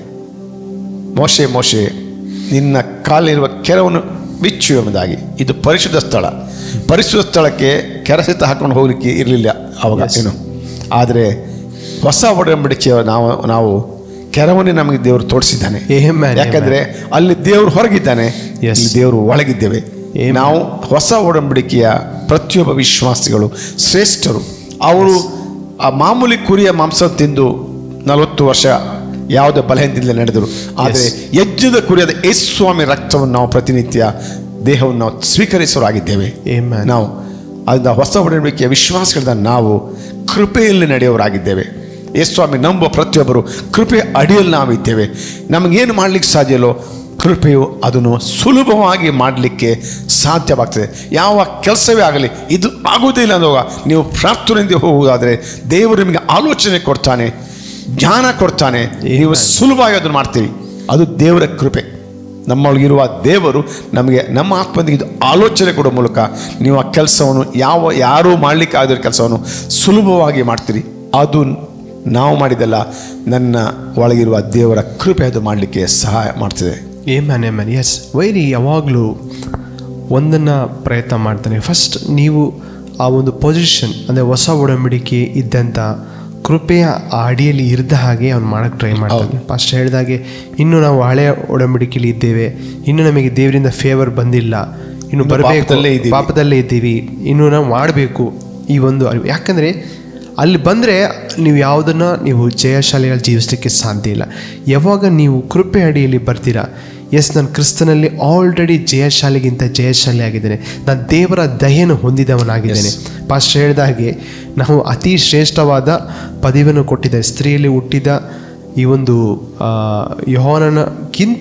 ಮೋಶೆ ಮೋಶೆ ನಿನ್ನ ಕಾಲಿರುವ ಕೆರವನ್ನು ಬಿಚ್ಚು ಎಂಬುದಾಗಿ ಇದು ಪರಿಶುದ್ಧ ಸ್ಥಳ ಪರಿಶುದ್ಧ ಸ್ಥಳಕ್ಕೆ ಕೆರಸಿತ ಹಾಕೊಂಡು ಹೋಗ್ಲಿಕ್ಕೆ ಇರಲಿಲ್ಲ ಅವಾಗ Yes. ಏನು ಆದರೆ ಹೊಸ ಒಡಂಬಡಿಕೆಯ ನಾವು ನಾವು ಕೆರವನ್ನೇ ನಮಗೆ ದೇವರು ತೋರಿಸಿದ್ದಾನೆ Amen, ಯಾಕಂದ್ರೆ ಅಲ್ಲಿ ದೇವರು ಹೊರಗಿದ್ದಾನೆ Yes. ಇಲ್ಲಿ ದೇವರು ಒಳಗಿದ್ದೇವೆ Amen. ನಾವು ಹೊಸ ಒಡಂಬಡಿಕೆಯ ಪ್ರತಿಯೊಬ್ಬ ವಿಶ್ವಾಸಿಗಳು ಶ್ರೇಷ್ಠರು ಅವರು ಆ ಮಾಮೂಲಿ ಕುರಿಯ ಮಾಂಸ ತಿಂದು ನಲವತ್ತು ವರ್ಷ ಯಾವುದೇ ಬಲಹೀನದಿಂದ ನಡೆದರು ಆದರೆ ಯಜ್ಞದ ಕುರಿಯಾದ ಯೇಸು ಸ್ವಾಮಿ ರಕ್ತವನ್ನು ನಾವು ಪ್ರತಿನಿತ್ಯ ದೇಹವನ್ನು ನಾವು ಸ್ವೀಕರಿಸೋರಾಗಿದ್ದೇವೆ Amen. ನಾವು ಅದರಿಂದ ಹೊಸ ಒಡಂಬಡಿಕೆಯ ವಿಶ್ವಾಸಗಳಿಂದ ನಾವು ಕೃಪೆಯಲ್ಲಿ ನಡೆಯೋರಾಗಿದ್ದೇವೆ ಯೇಸು ಸ್ವಾಮಿ ನಂಬುವ ಪ್ರತಿಯೊಬ್ಬರು ಕೃಪೆ ಅಡಿಯಲ್ಲಿ ನಾವಿದ್ದೇವೆ ನಮಗೇನು ಮಾಡಲಿಕ್ಕೆ ಸಾಧ್ಯ ಇಲ್ಲೋ ಕೃಪೆಯು ಅದನ್ನು ಸುಲಭವಾಗಿ ಮಾಡಲಿಕ್ಕೆ ಸಾಧ್ಯವಾಗ್ತದೆ ಯಾವ ಕೆಲಸವೇ ಆಗಲಿ ಇದು ಆಗುವುದಿಲ್ಲ ಅಂದಾಗ ನೀವು ಪ್ರಾರ್ಥನೆಯಿಂದ ಹೋಗುವುದಾದರೆ ದೇವರು ನಿಮಗೆ ಆಲೋಚನೆ ಕೊಡ್ತಾನೆ ಜ್ಞಾನ ಕೊಡ್ತಾನೆ ನೀವು ಸುಲಭವಾಗಿ ಅದನ್ನು ಮಾಡ್ತೀರಿ ಅದು ದೇವರ ಕೃಪೆ ನಮ್ಮೊಳಗಿರುವ ದೇವರು ನಮಗೆ ನಮ್ಮ ಆತ್ಮನಿಗೆ ಇದು ಆಲೋಚನೆ ಕೊಡೋ ಮೂಲಕ ನೀವು ಆ ಕೆಲಸವನ್ನು ಯಾವ ಯಾರೂ ಮಾಡಲಿಕ್ಕೆ ಆಗದಿರೋ ಕೆಲಸವನ್ನು ಸುಲಭವಾಗಿ ಮಾಡ್ತೀರಿ ಅದು ನಾವು ಮಾಡಿದಲ್ಲ ನನ್ನ ಒಳಗಿರುವ ದೇವರ ಕೃಪೆ ಅದು ಮಾಡಲಿಕ್ಕೆ ಸಹಾಯ ಮಾಡ್ತಿದೆ ಏಮನ್ ಏಮನ್ ಎಸ್ ವೈರಿ ಯಾವಾಗಲೂ ಒಂದನ್ನು ಪ್ರಯತ್ನ ಮಾಡ್ತಾನೆ ಫಸ್ಟ್ ನೀವು ಆ ಒಂದು ಪೊಸಿಷನ್ ಅಂದರೆ ಹೊಸ ಒಡಂಬಡಿಕೆ ಇದ್ದಂಥ ಕೃಪೆಯ ಆ ಅಡಿಯಲ್ಲಿ ಇದ್ದ ಹಾಗೆ ಅವ್ನು ಮಾಡೋಕ್ಕೆ ಟ್ರೈ ಮಾಡ್ತಾನೆ ಫಸ್ಟ್ ಹೇಳಿದಾಗೆ ಇನ್ನು ನಾವು ಹಳೆಯ ಒಡಂಬಡಿಕೆಯಲ್ಲಿ ಇದ್ದೇವೆ ಇನ್ನು ನಮಗೆ ದೇವರಿಂದ ಫೇವರ್ ಬಂದಿಲ್ಲ ಇನ್ನು ಬರಬೇಕು ಪಾಪದಲ್ಲೇ ಇದ್ದೀವಿ. ಪಾಪದಲ್ಲೇ ಇದ್ದೀವಿ ಇನ್ನು ನಾವು ಮಾಡಬೇಕು ಈ ಒಂದು ಅರಿವು ಯಾಕಂದರೆ ಅಲ್ಲಿ ಬಂದರೆ ನೀವು ಯಾವುದನ್ನು ನೀವು ಜಯಶಾಲಿಯಾಗಿ ಜೀವಿಸಲಿಕ್ಕೆ ಸಾಧ್ಯ ಇಲ್ಲ ಯಾವಾಗ ನೀವು ಕೃಪೆ ಅಡಿಯಲ್ಲಿ ಬರ್ತೀರಾ ಎಸ್ ನಾನು ಕ್ರಿಸ್ತನಲ್ಲಿ ಆಲ್ರೆಡಿ ಜಯಶಾಲಿಗಿಂತ ಜಯಶಾಲಿ ಆಗಿದ್ದೇನೆ ನಾನು ದೇವರ ದಯೆಯನ್ನು ಹೊಂದಿದವನಾಗಿದ್ದೇನೆ ಪಾಸ್ಟ್ ಹೇಳಿದ ಹಾಗೆ ನಾವು ಅತಿ ಶ್ರೇಷ್ಠವಾದ ಪದವಿಯನ್ನು ಕೊಟ್ಟಿದ್ದಾರೆ ಸ್ತ್ರೀಯಲ್ಲಿ ಹುಟ್ಟಿದ ಈ ಒಂದು ಆ, ಯೋಹಾನನಕ್ಕಿಂತ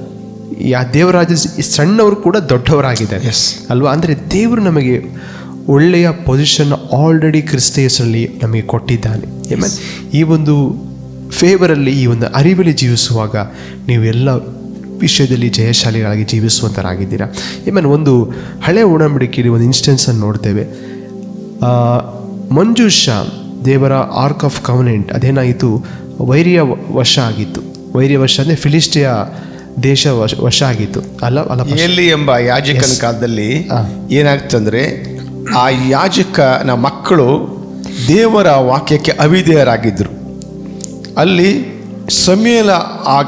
ಯಾ ದೇವರಾಜ ಸಣ್ಣವರು ಕೂಡ ದೊಡ್ಡವರಾಗಿದ್ದಾರೆ Yes. ಅಲ್ವಾ ಅಂದರೆ ದೇವರು ನಮಗೆ ಒಳ್ಳೆಯ ಪೊಸಿಷನ್ ಆಲ್ರೆಡಿ ಕ್ರಿಸ್ತ ಹೆಸರಲ್ಲಿ ನಮಗೆ ಕೊಟ್ಟಿದ್ದಾನೆ Amen. ಈ ಒಂದು ಫೇವರಲ್ಲಿ ಈ ಒಂದು ಅರಿವಲ್ಲಿ ಜೀವಿಸುವಾಗ ನೀವು ಎಲ್ಲ ವಿಷಯದಲ್ಲಿ ಜಯಶಾಲಿಗಳಾಗಿ ಜೀವಿಸುವಂಥರಾಗಿದ್ದೀರಾ ಏಮನ್ ಒಂದು ಹಳೆ ಒಡಂಬಡಿಕೆಯಲ್ಲಿ ಒಂದು ಇನ್ಸ್ಟೆನ್ಸನ್ನು ನೋಡ್ತೇವೆ ಆ, ಮಂಜೂಷ ದೇವರ ಆರ್ಕ್ ಆಫ್ ಕವನೆಂಟ್ ಅದೇನಾಯಿತು ವೈರಿಯ ವ- ವಶ ಆಗಿತ್ತು ವೈರಿಯ ವಶ ಅಂದರೆ ಫಿಲಿಸ್ಟಿಯ ದೇಶ ವಶ ವಶ ಆಗಿತ್ತು ಅಲ್ಲ ಅಲ್ಲ ಎಲ್ಲಿ ಎಂಬ ಯಾಜಕನ ಕಾಲದಲ್ಲಿ ಹಾ. ಏನಾಗ್ತಂದ್ರೆ ಆ ಯಾಜಕನ ಮಕ್ಕಳು ದೇವರ ವಾಕ್ಯಕ್ಕೆ ಅವಿಧೇಯರಾಗಿದ್ದರು ಅಲ್ಲಿ ಸಮಯಲ ಆಗ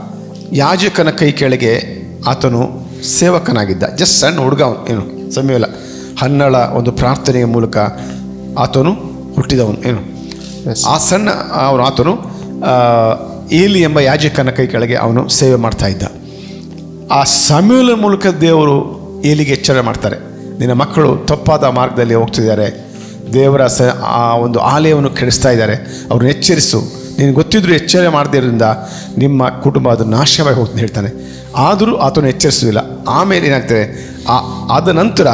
ಯಾಜಕನ ಕೈ ಕೆಳಗೆ ಆತನು ಸೇವಕನಾಗಿದ್ದ ಜಸ್ಟ್ ಸಣ್ಣ ಹುಡುಗ ಅವನು ಏನು ಸಮಯಲ ಹನ್ನಳ ಒಂದು ಪ್ರಾರ್ಥನೆಯ ಮೂಲಕ ಆತನು ಹುಟ್ಟಿದವನು ಏನು Yes. ಆ ಸಣ್ಣ ಅವನು ಆತನು ಆ, ಏಲಿ ಎಂಬ ಯಾಜಕನ ಕೈ ಕೆಳಗೆ ಅವನು ಸೇವೆ ಮಾಡ್ತಾ ಇದ್ದ ಆ ಸಮಯಲ ಮೂಲಕ ದೇವರು ಏಲಿಗೆ ಎಚ್ಚರ ಮಾಡ್ತಾರೆ ನಿನ್ನ ಮಕ್ಕಳು ತಪ್ಪಾದ ಮಾರ್ಗದಲ್ಲಿ ಹೋಗ್ತಿದ್ದಾರೆ ದೇವರ ಸ ಆ ಒಂದು ಆಲಯವನ್ನು ಕೆಡಿಸ್ತಾ ಇದ್ದಾರೆ ಅವ್ರನ್ನ ಎಚ್ಚರಿಸು ನಿನಗೆ ಗೊತ್ತಿದ್ರು ಎಚ್ಚರ ಮಾಡದಿರೋದ್ರಿಂದ ನಿಮ್ಮ ಕುಟುಂಬ ಅದು ನಾಶವಾಗಿ ಹೋಗ್ತದೆ ಹೇಳ್ತಾನೆ ಆದರೂ ಆತನು ಎಚ್ಚರಿಸೋದಿಲ್ಲ ಆಮೇಲೆ ಏನಾಗ್ತದೆ ಆ ಆದ ನಂತರ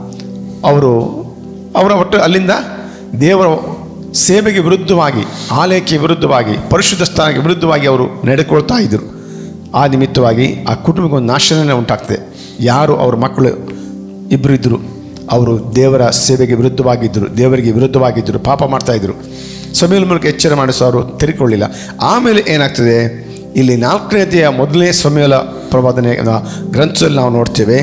ಅವರು ಅವರ ಒಟ್ಟು ಅಲ್ಲಿಂದ ದೇವರ ಸೇವೆಗೆ ವಿರುದ್ಧವಾಗಿ ಆಲಯಕ್ಕೆ ವಿರುದ್ಧವಾಗಿ ಪರಿಶುದ್ಧ ಸ್ಥಾನಕ್ಕೆ ವಿರುದ್ಧವಾಗಿ ಅವರು ನಡೆಕೊಳ್ತಾ ಇದ್ದರು ಆ ನಿಮಿತ್ತವಾಗಿ ಆ ಕುಟುಂಬಕ್ಕೆ ಒಂದು ನಾಶನೇ ಉಂಟಾಗ್ತದೆ ಯಾರು ಅವ್ರ ಮಕ್ಕಳು ಇಬ್ಬರು ಇದ್ದರು ಅವರು ದೇವರ ಸೇವೆಗೆ ವಿರುದ್ಧವಾಗಿದ್ದರು ದೇವರಿಗೆ ವಿರುದ್ಧವಾಗಿದ್ದರು ಪಾಪ ಮಾಡ್ತಾ ಇದ್ದರು ಸಮಯದ ಮೂಲಕ ಎಚ್ಚರ ಮಾಡಿಸೋ ಅವರು ತಿರುಕೊಳ್ಳಿಲ್ಲ ಆಮೇಲೆ ಏನಾಗ್ತದೆ ಇಲ್ಲಿ ನಾಲ್ಕನೇ ಅಧ್ಯಾಯ ಮೊದಲನೇ ಸಮಯಲ ಪ್ರವಾದನೆ ಗ್ರಂಥದಲ್ಲಿ ನಾವು ನೋಡ್ತೇವೆ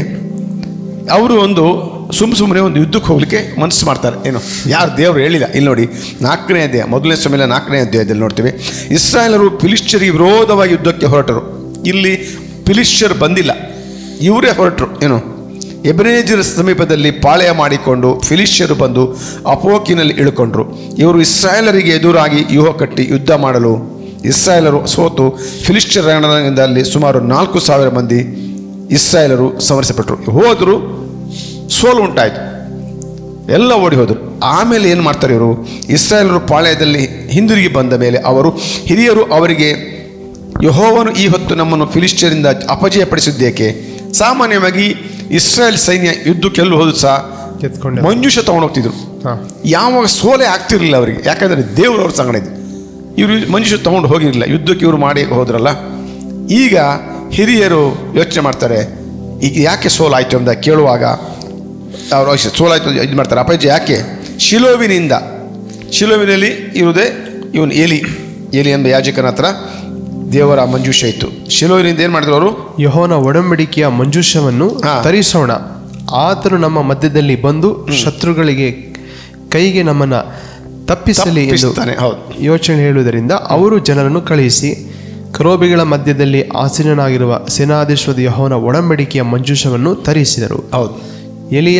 ಅವರು ಒಂದು ಸುಮ್ಮ ಸುಮ್ಮನೆ ಒಂದು ಯುದ್ಧಕ್ಕೆ ಹೋಗ್ಲಿಕ್ಕೆ ಮನಸ್ಸು ಮಾಡ್ತಾರೆ ಏನು ಯಾರು ದೇವರು ಹೇಳಿಲ್ಲ ಇಲ್ಲಿ ನೋಡಿ ನಾಲ್ಕನೇ ಅಧ್ಯಾಯ ಮೊದಲನೇ ಸಮಯ ನಾಲ್ಕನೇ ಅಧ್ಯಾಯದಲ್ಲಿ ನೋಡ್ತೀವಿ ಇಸ್ರಾಯೇಲರು ಫಿಲಿಶ್ಚರಿಗೆ ವಿರೋಧವಾಗಿ ಯುದ್ಧಕ್ಕೆ ಹೊರಟರು ಇಲ್ಲಿ ಫಿಲಿಶ್ಚರ್ ಬಂದಿಲ್ಲ ಇವರೇ ಹೊರಟರು ಏನು ಎಬ್ರೇಜರ ಸಮೀಪದಲ್ಲಿ ಪಾಳೆಯ ಮಾಡಿಕೊಂಡು ಫಿಲಿಶ್ಚರು ಬಂದು ಅಪೋಕಿನಲ್ಲಿ ಇಳ್ಕೊಂಡ್ರು ಇವರು ಇಸ್ರಾಯೇಲರಿಗೆ ಎದುರಾಗಿ ವ್ಯೂಹ ಕಟ್ಟಿ ಯುದ್ಧ ಮಾಡಲು ಇಸ್ರಾಯೇಲರು ಸೋತು ಫಿಲಿಶ್ಚರ್ ರಣದಲ್ಲಿ ಸುಮಾರು ನಾಲ್ಕು ಸಾವಿರ ಮಂದಿ ಇಸ್ರಾಯೇಲರು ಸಮರಿಸಪಟ್ಟರು ಹೋದರು ಸೋಲು ಉಂಟಾಯಿತು ಎಲ್ಲ ಓಡಿ ಹೋದರು ಆಮೇಲೆ ಏನು ಮಾಡ್ತಾರೆ ಇವರು ಇಸ್ರಾಯೇಲರು ಪಾಳ್ಯದಲ್ಲಿ ಹಿಂದಿರುಗಿ ಬಂದ ಮೇಲೆ ಅವರು ಹಿರಿಯರು ಅವರಿಗೆ ಯಹೋವನು ಈ ಹೊತ್ತು ನಮ್ಮನ್ನು ಫಿಲಿಸ್ಟಿಯರಿಂದ ಅಪಜಯಪಡಿಸಿದ್ದೇಕೆ ಸಾಮಾನ್ಯವಾಗಿ ಇಸ್ರಾಯೇಲ್ ಸೈನ್ಯ ಯುದ್ಧಕ್ಕೆಲ್ಲೂ ಹೋದ್ರು ಸಹ ಕೆತ್ಕೊಂಡೆ ಮಂಜುಷ ತಗೊಂಡೋಗ್ತಿದ್ರು ಹಾಂ ಯಾವಾಗ ಸೋಲೆ ಆಗ್ತಿರಲಿಲ್ಲ ಅವರಿಗೆ ಯಾಕಂದರೆ ದೇವರು ಅವ್ರ ಸಂಗಡ ಇದ್ದು ಇವರು ಮನುಷ್ಯ ತಗೊಂಡು ಹೋಗಿರಲಿಲ್ಲ ಯುದ್ಧಕ್ಕೆ ಇವರು ಮಾಡಿ ಹೋದ್ರಲ್ಲ ಈಗ ಹಿರಿಯರು ಯೋಚನೆ ಮಾಡ್ತಾರೆ ಈಗ ಯಾಕೆ ಸೋಲಾಯಿತು ಅಂತ ಕೇಳುವಾಗ ಅವರು ಸೋಲಾಯಿತು ಇದು ಮಾಡ್ತಾರೆ ಅಪಜಯ ಯಾಕೆ ಶಿಲೋವಿನಿಂದ ಶಿಲೋವಿನಲ್ಲಿ ಇರುವುದೇ ಇವನು ಏಲಿ ಏಲಿ ಎಂಬ ಯಾಜಕನ ಹತ್ರ ದೇವರ ಮಂಜೂಷ ಇತ್ತು ಶಿಲೋವಿನಿಂದ ಏನು ಮಾಡಿದ್ರು ಅವರು ಯಹೋನ ಒಡಂಬಡಿಕೆಯ ಮಂಜೂಷವನ್ನು ಹಾ. ತರಿಸೋಣ ಆತನು ನಮ್ಮ ಮಧ್ಯದಲ್ಲಿ ಬಂದು ಶತ್ರುಗಳಿಗೆ ಕೈಗೆ ನಮ್ಮನ್ನ ತಪ್ಪಿಸಲಿ ಎಂದು ತಪ್ಪಿಸ್ತಾನೆ ಹೌದು ಯೋಚನೆ ಹೇಳುವುದರಿಂದ ಅವರು ಜನರನ್ನು ಕಳುಹಿಸಿ ಕರೋಬಿಗಳ ಮಧ್ಯದಲ್ಲಿ ಆಸೀನನಾಗಿರುವ ಸೇನಾಧೀಶ್ವರ ಯಹೋನ ಒಡಂಬಡಿಕೆಯ ಮಂಜೂಷವನ್ನು ತರಿಸಿದರು ಹೌದು ಎಲಿಯ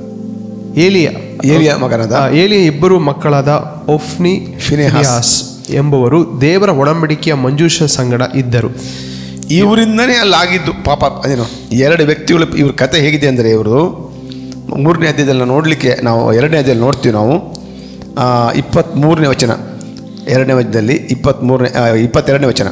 ಏಲಿಯ ಏಲಿಯ ಮಗನಾದ ಆ, ಏಲಿಯ ಇಬ್ಬರು ಮಕ್ಕಳಾದ ಒಫ್ನಿ ಫಿನೆಹಾಸ್. ಫಿನೆಹಾಸ್ ಎಂಬುವರು ದೇವರ ಒಡಂಬಡಿಕೆಯ ಮಂಜೂಷ ಸಂಗಡ ಇದ್ದರು ಇವರಿಂದನೇ ಅಲ್ಲಿ ಆಗಿದ್ದು ಪಾಪ ಅದೇನು ಎರಡು ವ್ಯಕ್ತಿಗಳು ಇವ್ರ ಕತೆ ಹೇಗಿದೆ ಅಂದರೆ ಇವರು ಮೂರನೇ ಅಧ್ಯಾಯದಲ್ಲಿ ನಾವು ನೋಡಲಿಕ್ಕೆ ನಾವು ಎರಡನೇ ಅಧ್ಯಾಯದಲ್ಲಿ ನೋಡ್ತೀವಿ ನಾವು ಇಪ್ಪತ್ತ್ಮೂರನೇ ವಚನ ಎರಡನೇ ವಚನದಲ್ಲಿ ಇಪ್ಪತ್ತ್ಮೂರನೇ ಇಪ್ಪತ್ತೆರಡನೇ ವಚನ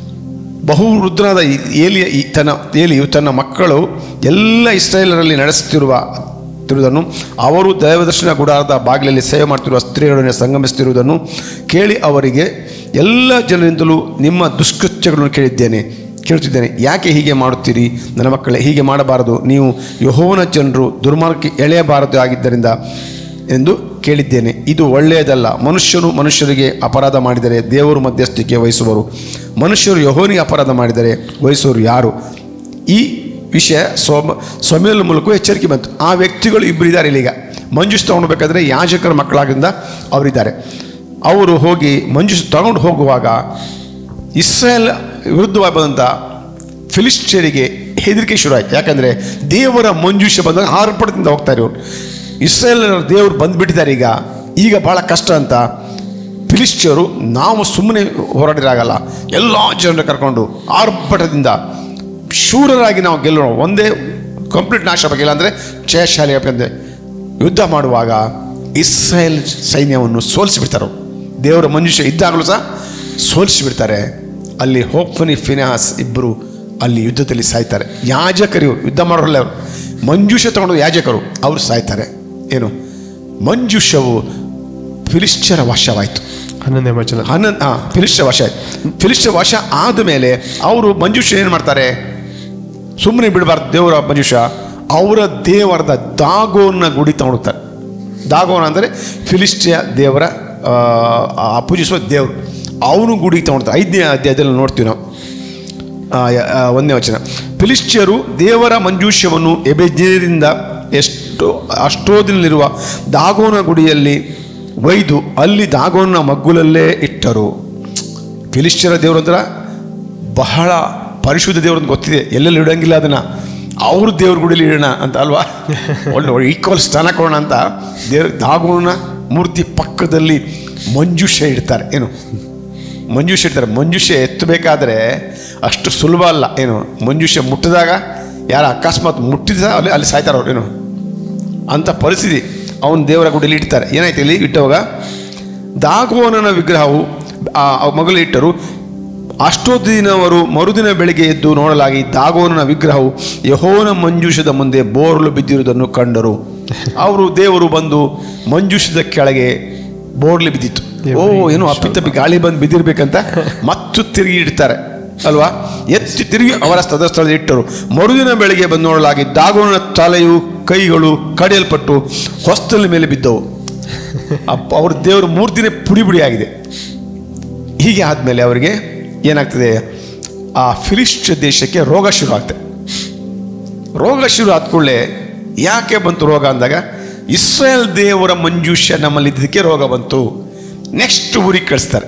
ಬಹು ವೃದ್ಧನಾದ ಈ ಏಲಿಯ ಈ ತನ್ನ ಏಲಿಯು ತನ್ನ ಮಕ್ಕಳು ಎಲ್ಲ ಇಸ್ರಾಯೇಲರಲ್ಲಿ ನಡೆಸುತ್ತಿರುವ ತಿರುವುದನ್ನು ಅವರು ದೈವದರ್ಶನ ಗುಡಾರದ ಬಾಗಿಲಲ್ಲಿ ಸೇವೆ ಮಾಡ್ತಿರುವ ಸ್ತ್ರೀಯರೊಡನೆ ಸಂಗಮಿಸುತ್ತಿರುವುದನ್ನು ಕೇಳಿ ಅವರಿಗೆ ಎಲ್ಲ ಜನರಿಂದಲೂ ನಿಮ್ಮ ದುಷ್ಕೃತ್ಯಗಳನ್ನು ಕೇಳಿದ್ದೇನೆ ಕೇಳುತ್ತಿದ್ದೇನೆ ಯಾಕೆ ಹೀಗೆ ಮಾಡುತ್ತೀರಿ ನನ್ನ ಮಕ್ಕಳೇ ಹೀಗೆ ಮಾಡಬಾರದು ನೀವು ಯಹೋವನ ಜನರು ದುರ್ಮಾರ್ಗಕ್ಕೆ ಎಳೆಯಬಾರದು ಆಗಿದ್ದರಿಂದ ಎಂದು ಕೇಳಿದ್ದೇನೆ ಇದು ಒಳ್ಳೆಯದಲ್ಲ ಮನುಷ್ಯನು ಮನುಷ್ಯರಿಗೆ ಅಪರಾಧ ಮಾಡಿದರೆ ದೇವರು ಮಧ್ಯಸ್ಥಿಕೆ ವಹಿಸುವರು ಮನುಷ್ಯರು ಯಹೋನಿಗೆ ಅಪರಾಧ ಮಾಡಿದರೆ ವಹಿಸುವರು ಯಾರು ಈ ವಿಷಯ ಸೋಮ ಸ್ವಮೇಲ ಮೂಲಕ ಎಚ್ಚರಿಕೆ ಬಂತು ಆ ವ್ಯಕ್ತಿಗಳು ಇಬ್ಬರಿದ್ದಾರೆ ಇಲ್ಲೀಗ ಮಂಜುಸ್ ತಗೊಂಡ್ಬೇಕಾದ್ರೆ ಯಾಜಕರ ಮಕ್ಕಳಾಗಿಂದ ಅವರಿದ್ದಾರೆ ಅವರು ಹೋಗಿ ಮಂಜುಸ್ ತಗೊಂಡು ಹೋಗುವಾಗ ಇಸ್ರೇಲ್ ವಿರುದ್ಧವಾಗಿ ಬಂದಂಥ ಫಿಲಿಸ್ಟಿಯರಿಗೆ ಹೆದರಿಕೆ ಶುರು ಆಯ್ತು ಯಾಕಂದರೆ ದೇವರ ಮಂಜೂಷ ಬಂದಾಗ ಆರ್ಭಟದಿಂದ ಹೋಗ್ತಾರೆ ಇವರು ಇಸ್ರೇಲ್ ದೇವರು ಬಂದುಬಿಟ್ಟಿದ್ದಾರೆ ಈಗ ಈಗ ಭಾಳ ಕಷ್ಟ ಅಂತ ಫಿಲಿಸ್ಟಿಯರು ನಾವು ಸುಮ್ಮನೆ ಹೋರಾಡಿರಾಗಲ್ಲ ಎಲ್ಲ ಜನರನ್ನ ಕರ್ಕೊಂಡು ಆರ್ಭಟದಿಂದ ಶೂರರಾಗಿ ನಾವು ಗೆಲ್ಲೋಣ ಒಂದೇ ಕಂಪ್ಲೀಟ್ ನಾಶ ಆಗಿಲ್ಲ ಅಂದರೆ ಜಯಶಾಲಿ ಯಾಕಂದರೆ ಯುದ್ಧ ಮಾಡುವಾಗ ಇಸ್ರೇಲ್ ಸೈನ್ಯವನ್ನು ಸೋಲಿಸಿಬಿಡ್ತಾರೆ ಅವ್ರು. ದೇವರ ಮನುಷ್ಯ ಇದ್ದಾಗಲೂ ಸಹ ಸೋಲಿಸಿಬಿಡ್ತಾರೆ ಅಲ್ಲಿ ಹೋಪ್ಫನಿ ಫಿನಾಸ್ ಇಬ್ಬರು ಅಲ್ಲಿ ಯುದ್ಧದಲ್ಲಿ ಸಾಯ್ತಾರೆ ಯಾಜಕರು ಇವ್ರು, ಯುದ್ಧ ಮಾಡೋರಲ್ಲ ಅವರು ಮಂಜೂಷ ತಗೊಂಡು ಯಾಜಕರು ಅವರು ಸಾಯ್ತಾರೆ ಏನು ಮಂಜೂಷವು ಫಿಲಿಶ್ಚರ ವಶವಾಯಿತು ಹನ್ನೊಂದನೇ ವಚನ ಹನ್ನೊಂದು ಹಾಂ ಫಿಲಿಶ್ಚ ವಶ ಆಯ್ತು ಫಿಲಿಶ್ಚ ವಶ ಆದಮೇಲೆ ಅವರು ಮಂಜುಷ ಏನು ಮಾಡ್ತಾರೆ ಸುಮ್ಮನೆ ಬಿಡಬಾರ್ದು ದೇವರ ಮಂಜುಷ ಅವರ ದೇವರದ ದಾಗೋನ ಗುಡಿ ತಗೊಂಡ್ತಾರೆ ದಾಗೋನ ಅಂದರೆ ಫಿಲಿಸ್ಟಿಯ ದೇವರ ಆ, ಆ ಪೂಜಿಸುವ ದೇವರು ಅವನು ಗುಡಿಗೆ ತಗೊಂಡ್ತಾರೆ ಐದನೇ ಅಧ್ಯಾಯದಲ್ಲಿ ನೋಡ್ತೀವಿ ನಾವು ಆ, ಯ- ಆ, ಒಂದನೇ ವಚನ ಫಿಲಿಸ್ಟಿಯರು ದೇವರ ಮಂಜೂಷ್ಯವನ್ನು ಎಬೆಜೇರಿಂದ ಎಷ್ಟು ಅಷ್ಟೋದಿನಲ್ಲಿರುವ ದಾಗೋನ ಗುಡಿಯಲ್ಲಿ ಒಯ್ದು ಅಲ್ಲಿ ದಾಗೋನ ಮಗ್ಗುಲಲ್ಲೇ ಇಟ್ಟರು ಫಿಲಿಸ್ಟಿಯರ ದೇವರು ಅಂದ್ರೆ ಬಹಳ ಪರಿಶುದ್ಧ ದೇವ್ರು ಅಂತ ಗೊತ್ತಿದೆ ಎಲ್ಲೆಲ್ಲಿ ಇಡಂಗಿಲ್ಲ ಅದನ್ನ ಅವ್ರ ದೇವ್ರ ಗುಡಿಲಿ ಇಡೋಣ ಅಂತ ಅಲ್ವಾ ಒಳ್ಳೆ ಈಕ್ವಲ್ ಸ್ಥಾನ ಕೊಡೋಣ ಅಂತ ದೇವ್ರ ದಾಗೋನ ಮೂರ್ತಿ ಪಕ್ಕದಲ್ಲಿ ಮಂಜುಷ್ಯ ಇಡ್ತಾರೆ ಏನು ಮಂಜುಷ್ಯ ಇಡ್ತಾರೆ ಮಂಜುಷ್ಯ ಎತ್ತಬೇಕಾದ್ರೆ ಅಷ್ಟು ಸುಲಭ ಅಲ್ಲ ಏನು ಮಂಜುಷ್ಯ ಮುಟ್ಟಿದಾಗ ಯಾರು ಅಕಸ್ಮಾತ್ ಮುಟ್ಟಿದ ಅಲ್ಲಿ ಅಲ್ಲಿ ಸಾಯ್ತಾರೆ ಅವ್ರು ಏನು ಅಂಥ ಪರಿಸ್ಥಿತಿ ಅವನ ದೇವರ ಗುಡಿಯಲ್ಲಿ ಇಡ್ತಾರೆ ಏನಾಯ್ತು ಇಲ್ಲಿ ಇಟ್ಟವಾಗ ದಾಗೋನನ ವಿಗ್ರಹವು ಆ ಆ ಮಗಳು ಇಟ್ಟರು ಅಷ್ಟೊತ್ತಿನವರು ಮರುದಿನ ಬೆಳಿಗ್ಗೆ ಎದ್ದು ನೋಡಲಾಗಿ ದಾಗೋನನ ವಿಗ್ರಹವು ಯಹೋನ ಮಂಜೂಷದ ಮುಂದೆ ಬೋರ್ಲು ಬಿದ್ದಿರುವುದನ್ನು ಕಂಡರು ಅವರು ದೇವರು ಬಂದು ಮಂಜೂಷದ ಕೆಳಗೆ ಬೋರ್ಲಿ ಬಿದ್ದಿತ್ತು ಓ ಏನೋ ಅಪ್ಪಿತಪ್ಪಿ ಗಾಳಿ ಬಂದು ಬಿದ್ದಿರ್ಬೇಕಂತ ಮತ್ತು ತಿರುಗಿ ಇಡ್ತಾರೆ ಅಲ್ವಾ ಎತ್ತಿ ತಿರುಗಿ ಅವರ ಸ್ಥಳ ಸ್ಥಳದಲ್ಲಿ ಇಟ್ಟರು ಮರುದಿನ ಬೆಳಿಗ್ಗೆ ಬಂದು ನೋಡಲಾಗಿ ದಾಗೋನ ತಲೆಯು ಕೈಗಳು ಕಡಿಯಲ್ಪಟ್ಟು ಹೊಸ್ತಲ ಮೇಲೆ ಬಿದ್ದವು ಅಪ್ಪ ಅವ್ರ ದೇವರ ಮೂರ್ತಿನೇ ಪುಡಿ ಪುಡಿ ಆಗಿದೆ ಹೀಗೆ ಆದಮೇಲೆ ಅವರಿಗೆ ಏನಾಗ್ತದೆ ಆ ಫಿಲಿಸ್ಟ್ ದೇಶಕ್ಕೆ ರೋಗ ಶುರು ಆಗ್ತದೆ ರೋಗ ಶುರು ಆದ ಕೂಡಲೇ ಯಾಕೆ ಬಂತು ರೋಗ ಅಂದಾಗ ಇಸ್ರೇಲ್ ದೇವರ ಮಂಜೂಷ್ಯ ನಮ್ಮಲ್ಲಿ ಇದ್ದಕ್ಕೆ ರೋಗ ಬಂತು ನೆಕ್ಸ್ಟ್ ಊರಿಗೆ ಕಳಿಸ್ತಾರೆ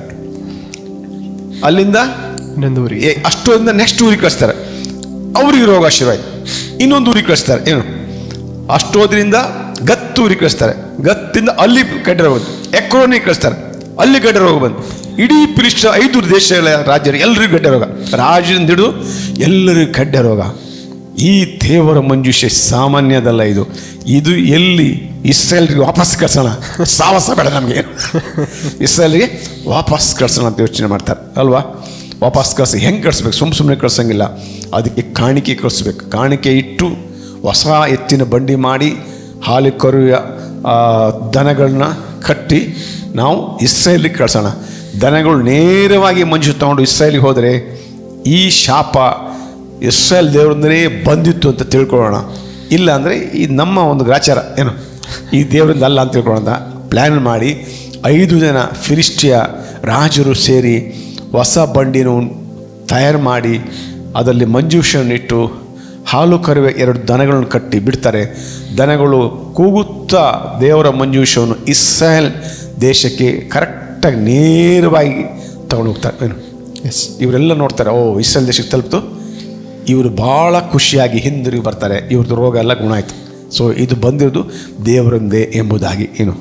ಅಲ್ಲಿಂದ ಇನ್ನೊಂದು ಊರಿಗೆ ಏ ಅಷ್ಟೊಂದ ನೆಕ್ಸ್ಟ್ ಊರಿಗೆ ಕಳಿಸ್ತಾರೆ ಅವ್ರಿಗೆ ರೋಗ ಶುರುವಾಯ್ತು ಇನ್ನೊಂದು ಊರಿಗೆ ಕಳಿಸ್ತಾರೆ ಏನು ಅಷ್ಟೋದ್ರಿಂದ ಗತ್ತು ಊರಿಗೆ ಕಳಿಸ್ತಾರೆ ಗತ್ತಿಂದ ಅಲ್ಲಿ ಗಡ್ಡ ರೋಗ ಬಂತು ಎಕ್ರೋನಿಗೆ ಕಳಿಸ್ತಾರೆ ಅಲ್ಲಿ ಗಡ್ಡ ರೋಗ ಬಂತು ಇಡೀ ಪಿಲಿಷ್ಟ ಐದು ದೇಶಗಳ ರಾಜ್ಯರು ಎಲ್ಲರಿಗೂ ಗಡ್ಡ ರೋಗ ರಾಜ್ಯದಿಂದ ಹಿಡಿದು ಎಲ್ಲರಿಗೂ ಗಡ್ಡ ರೋಗ ಈ ದೇವರ ಮಂಜುಷ್ಯ ಸಾಮಾನ್ಯದಲ್ಲ ಇದು ಇದು ಎಲ್ಲಿ ಇಸ್ರೇಲ್ರಿಗೆ ವಾಪಸ್ ಕಳ್ಸೋಣ ಸಾಹಸ ಬೇಡ ನಮಗೆ ಇಸ್ರೇಲ್ಗೆ ವಾಪಸ್ ಕಳ್ಸೋಣ ಅಂತ ಯೋಚನೆ ಮಾಡ್ತಾರೆ ಅಲ್ವಾ ವಾಪಸ್ ಕಳ್ಸಿ ಹೆಂಗೆ ಕಳಿಸ್ಬೇಕು ಸುಮ್ಮ ಸುಮ್ಮನೆ ಕಳ್ಸಂಗಿಲ್ಲ ಅದಕ್ಕೆ ಕಾಣಿಕೆ ಕಳಿಸ್ಬೇಕು ಕಾಣಿಕೆ ಇಟ್ಟು ಹೊಸ ಎತ್ತಿನ ಬಂಡಿ ಮಾಡಿ ಹಾಲು ಕರುವ ಆ, ದನಗಳನ್ನ ಕಟ್ಟಿ ನಾವು ಇಸ್ರೇಲಿಗೆ ಕಳ್ಸೋಣ ದನಗಳು ನೇರವಾಗಿ ಮಂಜು ತಗೊಂಡು ಇಸ್ರೇಲಿಗೆ ಹೋದರೆ ಈ ಶಾಪ ಇಸ್ರೇಲ್ ದೇವರಿಂದಲೇ ಬಂದಿತ್ತು ಅಂತ ತಿಳ್ಕೊಳ್ಳೋಣ ಇಲ್ಲ ಅಂದರೆ ಈ ನಮ್ಮ ಒಂದು ಗ್ರಾಚಾರ ಏನು ಈ ದೇವರಿಂದ ಅಲ್ಲ ಅಂತ ತಿಳ್ಕೊಳ್ಳೋಣ ಪ್ಲ್ಯಾನ್ ಮಾಡಿ ಐದು ಜನ ಫಿಲಿಸ್ಟಿಯ ರಾಜರು ಸೇರಿ ಹೊಸ ಬಂಡಿನ ತಯಾರು ಮಾಡಿ ಅದರಲ್ಲಿ ಮಂಜೂಷನ್ನಿಟ್ಟು ಹಾಲು ಕರುವೆ ಎರಡು ದನಗಳನ್ನು ಕಟ್ಟಿ ಬಿಡ್ತಾರೆ ದನಗಳು ಕೂಗುತ್ತಾ ದೇವರ ಮಂಜೂಷವನ್ನು ಇಸ್ರಾಯೇಲ್ ದೇಶಕ್ಕೆ ಕರೆಕ್ಟಾಗಿ ನೇರವಾಗಿ ತಗೊಂಡು ಹೋಗ್ತಾರೆ ಏನು ಎಸ್ ಇವರೆಲ್ಲ ನೋಡ್ತಾರೆ ಓ ಇಸ್ರೇಲ್ ದೇಶಕ್ಕೆ ತಲುಪ್ತು ಇವರು ಭಾಳ ಖುಷಿಯಾಗಿ ಹಿಂದಿರುಗಿ ಬರ್ತಾರೆ ಇವ್ರದ್ದು ರೋಗ ಎಲ್ಲ ಗುಣ ಆಯಿತು ಸೊ ಇದು ಬಂದಿರೋದು ದೇವರಿಂದೇ ಎಂಬುದಾಗಿ ಏನು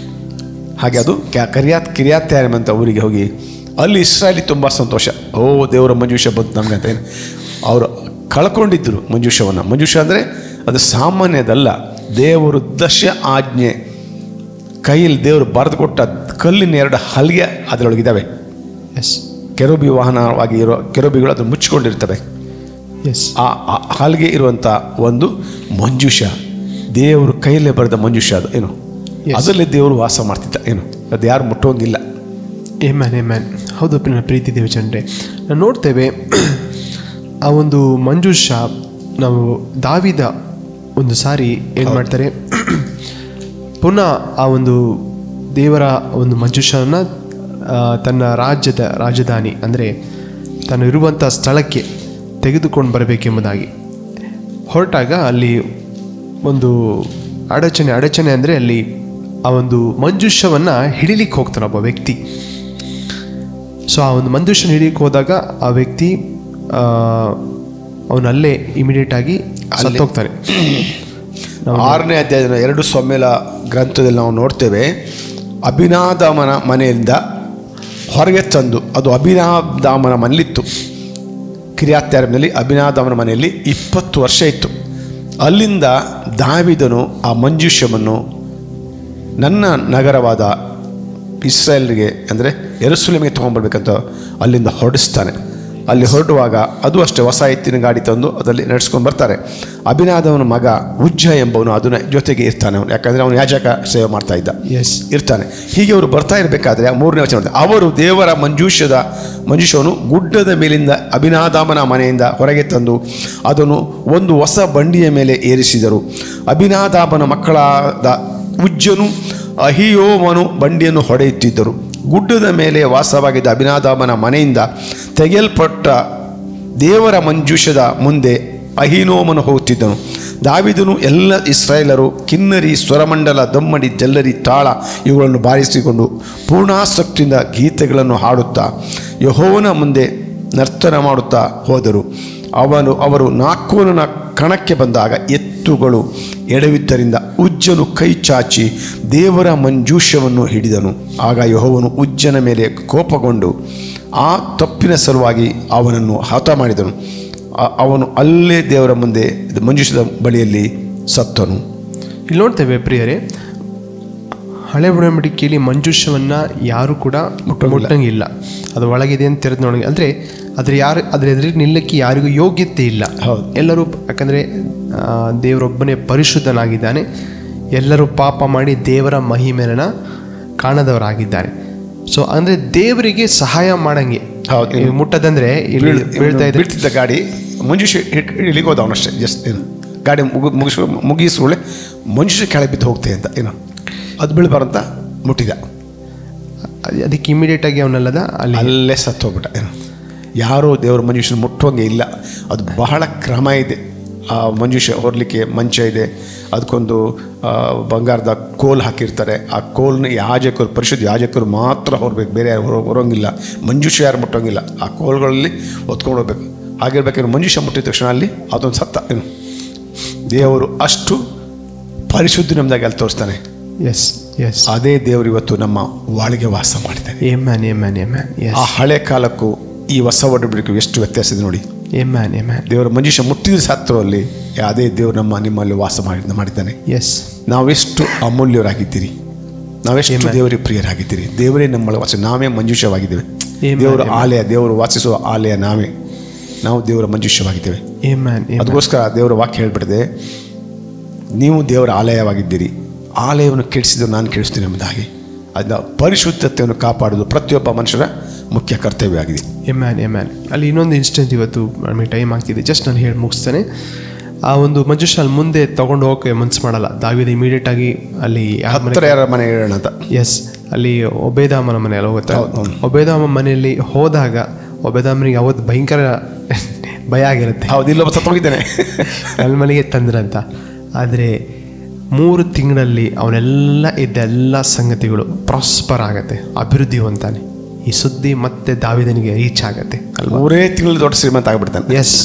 ಹಾಗೆ ಅದು ಕ್ಯಾ ಕರಿಯಾತ್ ಕಿರಿಯಾತ್ಯಾರಂ ಅಂತ ಊರಿಗೆ ಹೋಗಿ ಅಲ್ಲಿ ಇಸ್ರಾಯಲಿ ತುಂಬ ಸಂತೋಷ ಓ ದೇವರ ಮಂಜೂಷ ಬಂತು ನಮಗೆ ಅಂತ ಏನು ಅವರು ಕಳ್ಕೊಂಡಿದ್ದರು ಮಂಜೂಷವನ್ನು ಮಂಜೂಷ ಅಂದರೆ ಅದು ಸಾಮಾನ್ಯದಲ್ಲ ದೇವರು ದಶ ಆಜ್ಞೆ ಕೈಯಲ್ಲಿ ದೇವರು ಬರೆದು ಕೊಟ್ಟ ಕಲ್ಲಿನ ಎರಡು ಹಲ್ಗೆ ಅದರೊಳಗಿದ್ದಾವೆ ಎಸ್ ಕೆರೋಬಿ ವಾಹನವಾಗಿ ಇರೋ ಕೆರೋಬಿಗಳು ಅದು ಮುಚ್ಚಿಕೊಂಡಿರ್ತವೆ ಎಸ್ ಆ ಆ ಹಾಲ್ಗೆ ಇರುವಂಥ ಒಂದು ಮಂಜುಷ ದೇವರು ಕೈಯಲ್ಲೇ ಬರೆದ ಮಂಜುಷ ಅದು ಏನು Yes. ಅದರಲ್ಲಿ ದೇವರು ವಾಸ ಮಾಡ್ತಿದ್ದ ಏನು ಅದು ಯಾರು ಮುಟ್ಟೋಂಗಿಲ್ಲ ಏ ಮ್ಯಾನ್ ಏ ಮ್ಯಾನ್ ಹೌದು ನನ್ನ ಪ್ರೀತಿ ದೇವಚಂದ್ರೆ ನಾವು ನೋಡ್ತೇವೆ ಆ ಒಂದು ಮಂಜೂಷ ನಾವು ದಾವಿದ ಒಂದು ಸಾರಿ ಏನು ಮಾಡ್ತಾರೆ ಪುನಃ ಆ ಒಂದು ದೇವರ ಒಂದು ಮಂಜೂಷನ ತನ್ನ ರಾಜ್ಯದ ರಾಜಧಾನಿ ಅಂದರೆ ತಾನು ಇರುವಂಥ ಸ್ಥಳಕ್ಕೆ ತೆಗೆದುಕೊಂಡು ಬರಬೇಕೆಂಬುದಾಗಿ ಹೊರಟಾಗ ಅಲ್ಲಿ ಒಂದು ಅಡಚಣೆ ಅಡಚಣೆ ಅಂದರೆ ಅಲ್ಲಿ ಆ ಒಂದು ಮಂಜುಷವನ್ನು ಹಿಡಿಲಿಕ್ಕೆ ಹೋಗ್ತಾನೆ ಒಬ್ಬ ವ್ಯಕ್ತಿ ಸೊ ಆ ಒಂದು ಮಂಜುಷನ ಹಿಡಿಲಿಕ್ಕೆ ಹೋದಾಗ ಆ ವ್ಯಕ್ತಿ ಅವನಲ್ಲೇ ಇಮಿಡಿಯೇಟ್ ಆಗಿ ಸತ್ತೋಗ್ತಾನೆ ಆರನೇ ಅಧ್ಯಾಯದ ಎರಡು ಸೊಮ್ಮೆಲ ಗ್ರಂಥದಲ್ಲಿ ನಾವು ನೋಡ್ತೇವೆ ಅಭಿನಾದಾಮನ ಮನೆಯಿಂದ ಹೊರಗೆ ತಂದು ಅದು ಅಭಿನಾದಾಮನ ಮನೆಯಲ್ಲಿತ್ತು ಕಿರಿಯಾತ್ಯಾರನಲ್ಲಿ ಅಭಿನಾದಾಮನ ಮನೆಯಲ್ಲಿ ಇಪ್ಪತ್ತು ವರ್ಷ ಇತ್ತು ಅಲ್ಲಿಂದ ದಾವಿದನು ಆ ಮಂಜುಷ್ಯವನ್ನು ನನ್ನ ನಗರವಾದ ಇಸ್ರಾಯಲ್ಗೆ ಅಂದರೆ ಎರುಸಲೇಮಿಗೆ ತೊಗೊಂಬರ್ಬೇಕಂತ ಅಲ್ಲಿಂದ ಹೊರಡಿಸ್ತಾನೆ ಅಲ್ಲಿ ಹೊರಡುವಾಗ ಅದು ಅಷ್ಟೇ ಹೊಸ ಎತ್ತಿನ ಗಾಡಿ ತಂದು ಅದರಲ್ಲಿ ನಡೆಸ್ಕೊಂಡು ಬರ್ತಾರೆ ಅಭಿನಾದವನ ಮಗ ಉಜ್ಜ ಎಂಬವನು ಅದನ್ನ ಜೊತೆಗೆ ಇರ್ತಾನೆ ಅವನು ಯಾಕಂದರೆ ಅವನು ಯಾಜಕ ಸೇವೆ ಮಾಡ್ತಾ ಇದ್ದ ಎಸ್ ಇರ್ತಾನೆ ಹೀಗೆ ಅವರು ಬರ್ತಾ ಇರಬೇಕಾದ್ರೆ ಮೂರನೇ ವಚನ ನೋಡ್ತಾರೆ. ಅವರು ದೇವರ ಮಂಜೂಷದ ಮಂಜೂಷವನ್ನು ಗುಡ್ಡದ ಮೇಲಿಂದ ಅಭಿನಾದಾಮನ ಮನೆಯಿಂದ ಹೊರಗೆ ತಂದು ಅದನ್ನು ಒಂದು ಹೊಸ ಬಂಡಿಯ ಮೇಲೆ ಏರಿಸಿದರು ಅಭಿನಾದಾಮನ ಮಕ್ಕಳಾದ ಉಜ್ಜನು ಅಹಿಯೋಮನು ಬಂಡಿಯನ್ನು ಹೊಡೆಯುತ್ತಿದ್ದರು ಗುಡ್ಡದ ಮೇಲೆ ವಾಸವಾಗಿದ್ದ ಅಭಿನಾದಾಮನ ಮನೆಯಿಂದ ತೆಗೆಯಲ್ಪಟ್ಟ ದೇವರ ಮಂಜೂಷದ ಮುಂದೆ ಅಹಿನೋಮನು ಹೋಗುತ್ತಿದ್ದನು ದಾವಿದನು ಎಲ್ಲ ಇಸ್ರಾಯೇಲರು ಕಿನ್ನರಿ ಸ್ವರಮಂಡಲ ದಮ್ಮಡಿ ಜಲ್ಲರಿ ತಾಳ ಇವುಗಳನ್ನು ಬಾರಿಸಿಕೊಂಡು ಪೂರ್ಣಾಸಕ್ತಿಯಿಂದ ಗೀತೆಗಳನ್ನು ಹಾಡುತ್ತಾ ಯಹೋವನ ಮುಂದೆ ನರ್ತನ ಮಾಡುತ್ತಾ ಹೋದರು ಅವನು ಅವರು ನಾಲ್ಕೂನ ಕಣಕ್ಕೆ ಬಂದಾಗ ಎತ್ತುಗಳು ಎಡವಿದ್ದರಿಂದ ಉಜ್ಜನು ಕೈ ಚಾಚಿ ದೇವರ ಮಂಜೂಷವನ್ನು ಹಿಡಿದನು ಆಗ ಯಹೋವನು ಉಜ್ಜನ ಮೇಲೆ ಕೋಪಗೊಂಡು ಆ ತಪ್ಪಿನ ಸಲುವಾಗಿ ಅವನನ್ನು ಹತ ಮಾಡಿದನು ಆ- ಅವನು ಅಲ್ಲೇ ದೇವರ ಮುಂದೆ ಮಂಜೂಷದ ಬಳಿಯಲ್ಲಿ ಸತ್ತನು ಇಲ್ಲಿ ನೋಡ್ತೇವೆ ಪ್ರಿಯರೇ ಹಳೆ ಒಡಂಬಡಿಕೆಯಲ್ಲಿ ಮಂಜೂಷವನ್ನ ಯಾರು ಕೂಡ ಮುಟ್ಟಂಗಿಲ್ಲ ಅದು ಒಳಗಿದೆ ಅಂತ ತೆರೆದು ನೋಡಿ ಅಂದರೆ ಅದ್ರ ಯಾರು ಅದ್ರ ಎದುರಿಗೆ ನಿಲ್ಲಕ್ಕೆ ಯಾರಿಗೂ ಯೋಗ್ಯತೆ ಇಲ್ಲ ಹೌದು. ಎಲ್ಲರೂ ಯಾಕಂದರೆ ದೇವರೊಬ್ಬನೇ ಪರಿಶುದ್ಧನಾಗಿದ್ದಾನೆ ಎಲ್ಲರೂ ಪಾಪ ಮಾಡಿ ದೇವರ ಮಹಿಮೆನ ಕಾಣದವರಾಗಿದ್ದಾರೆ ಸೊ ಅಂದರೆ ದೇವರಿಗೆ ಸಹಾಯ ಮಾಡಂಗೆ ಹೌದು. ಈಗ ಮುಟ್ಟದಂದ್ರೆ ಇಲ್ಲಿ ಬೀಳ್ತಾ ಇದೆ ಬೀಳ್ತಿದ್ದ ಗಾಡಿ ಮಂಜುಷ ಇಳಿಗೆ ಹೋದ ಅವನಷ್ಟೇ ಜಸ್ಟ್ ಏನು ಗಾಡಿ ಮುಗು ಮುಗಿಸ್ ಮುಗಿಸ್ಕೊಳ್ಳೆ ಮಂಜುಷ ಕೆಳಗೆ ಬಿದ್ದು ಹೋಗ್ತೆ ಅಂತ ಏನು ಅದು ಬೀಳ್ಬಾರಂತ ಮುಟ್ಟಿದ ಅದ್- ಅದಕ್ಕೆ ಇಮಿಡಿಯೇಟ್ ಆಗಿ ಅವನಲ್ಲದ ಅಲ್ಲಿ ಅಲ್ಲೇ ಸತ್ತು ಹೋಗ್ಬಿಟ್ಟ ಏನು ಯಾರೂ ದೇವ್ರ ಮಂಜುಷನ ಮುಟ್ಟುವಂಗೆ ಇಲ್ಲ ಅದು ಬಹಳ ಕ್ರಮ ಇದೆ ಆ ಮಂಜುಷ ಹೊರಲಿಕ್ಕೆ ಮಂಚ ಇದೆ ಅದಕ್ಕೊಂದು ಆ, ಬಂಗಾರದ ಕೋಲ್ ಹಾಕಿರ್ತಾರೆ ಆ ಕೋಲ್ನ ಯಾಜಕರು ಪರಿಶುದ್ಧ ಯಾಜಕರು ಮಾತ್ರ ಹೊರಬೇಕು ಬೇರೆ ಯಾರು ಹೊರ ಹೊರೋಂಗಿಲ್ಲ ಮಂಜುಷ ಯಾರು ಮುಟ್ಟೋಂಗಿಲ್ಲ ಆ ಕೋಲ್ಗಳಲ್ಲಿ ಹೊತ್ಕೊಂಡು ಹೋಗ್ಬೇಕು ಹಾಗಿರ್ಬೇಕಾದ್ರೆ ಮಂಜುಷ ಮುಟ್ಟಿದ ತಕ್ಷಣ ಅಲ್ಲಿ ಅದೊಂದು ಸತ್ತ ಏನು ದೇವರು ಅಷ್ಟು ಪರಿಶುದ್ಧ ನಮ್ದಾಗಿ ಅಲ್ಲಿ ತೋರಿಸ್ತಾನೆ ಎಸ್ ಎಸ್ ಅದೇ ದೇವರು ಇವತ್ತು ನಮ್ಮ ವಾಳಿಗೆ ವಾಸ ಮಾಡಿದ್ದಾನೆ ಏಮ್ಯಾನ್ ಏಮ್ಯಾನ್ ಏಮ್ಯಾನ್ ಆ ಎಸ್ ಹಳೆ ಕಾಲಕ್ಕೂ ಈ ಹೊಸ ಒಡಂಬಡಿಕೆಗೂ ಎಷ್ಟು ವ್ಯತ್ಯಾಸ ಇದೆ ನೋಡಿ ಏಮ್ಯಾನ್ ಏಮ್ಯಾನ್ ದೇವರ ಮಂಜುಷ ಮುಟ್ಟಿದ ಸತ್ರಲ್ಲಿ ಅದೇ ದೇವರು ನಮ್ಮ ನಿಮ್ಮಲ್ಲಿ ವಾಸ ಮಾಡಿ ಮಾಡಿದ್ದಾನೆ ಎಸ್ ನಾವೆಷ್ಟು ಅಮೂಲ್ಯರಾಗಿದ್ದೀರಿ ನಾವೆಷ್ಟು Amen. ದೇವರಿಗೆ ಪ್ರಿಯರಾಗಿದ್ದೀರಿ ದೇವರೇ ನಮ್ಮಲ್ಲಿ ವಾಸ ನಾವೇ ಮಂಜುಷವಾಗಿದ್ದೇವೆ Amen, ದೇವರ amen. ಆಲಯ ದೇವರು ವಾಸಿಸುವ ಆಲಯ ನಾವೇ ನಾವು ದೇವರ ಮಂಜುಷವಾಗಿದ್ದೇವೆ ಏಮ್ಯಾನ್ ಅದಕ್ಕೋಸ್ಕರ ದೇವರ ವಾಕ್ಯ ಹೇಳ್ಬಿಡಿದೆ ನೀವು ದೇವರ ಆಲಯವಾಗಿದ್ದೀರಿ ಆಲಯವನ್ನು ಕೆಡಿಸಿದ್ದು ನಾನು ಕೆಡಿಸ್ತೀನಿ ಎಂಬುದಾಗಿ ಅದನ್ನ ಪರಿಶುದ್ಧತೆಯನ್ನು ಕಾಪಾಡೋದು ಪ್ರತಿಯೊಬ್ಬ ಮನುಷ್ಯರ ಮುಖ್ಯ ಕರ್ತವ್ಯ ಆಗಿದೆ ಎಮ್ಯಾನ್ ಎಮ್ಯಾನ್ ಅಲ್ಲಿ ಇನ್ನೊಂದು ಇನ್ಸ್ಟೆಂಟ್ ಇವತ್ತು ನಮಗೆ ಟೈಮ್ ಆಗ್ತಿದೆ ಜಸ್ಟ್ ನಾನು ಹೇಳಿ ಮುಗಿಸ್ತೇನೆ ಆ ಒಂದು ಮಂಜುಷ ಅಲ್ಲಿ ಮುಂದೆ ತಗೊಂಡು ಹೋಗೋಕೆ ಮನ್ಸು ಮಾಡಲ್ಲ ದಾವಿದ ಇಮಿಡಿಯೇಟ್ ಆಗಿ ಅಲ್ಲಿ ಯಾರ ಮನೆ ಹತ್ತಿರ ಯಾರ ಮನೆ ಹೇಳೋಣ ಅಂತ ಎಸ್ ಅಲ್ಲಿ ಒಬೇದಾಮನ ಮನೆಯಲ್ಲಿ ಹೋಗುತ್ತೆ ಹೌದು, ಹೌದು. ಒಬೇದಾಮ ಮನೆಯಲ್ಲಿ ಹೋದಾಗ ಒಬೇದಾಮನಿಗೆ ಅವತ್ತು ಭಯಂಕರ ಭಯ ಆಗಿರುತ್ತೆ ಹೌದು ಇಲ್ಲೊಬ್ಬ ಸತ್ತೋಗಿದ್ದೇನೆ ನನ್ನ ಮನೆಗೆ ತಂದ್ರಂತ ಆದರೆ ಮೂರು ತಿಂಗಳಲ್ಲಿ ಅವನೆಲ್ಲ ಇದ್ದ ಎಲ್ಲ ಸಂಗತಿಗಳು ಪ್ರಾಸ್ಪರ್ ಆಗತ್ತೆ ಅಭಿವೃದ್ಧಿ ಹೊಂತಾನೆ ಈ ಸುದ್ದಿ ಮತ್ತೆ ದಾವಿದನಿಗೆ ರೀಚ್ ಆಗತ್ತೆ ಅಲ್ವಾ ಮೂರೇ ತಿಂಗಳು ದೊಡ್ಡ ಶ್ರೀಮಂತ ಆಗ್ಬಿಡ್ತಾನೆ ಎಸ್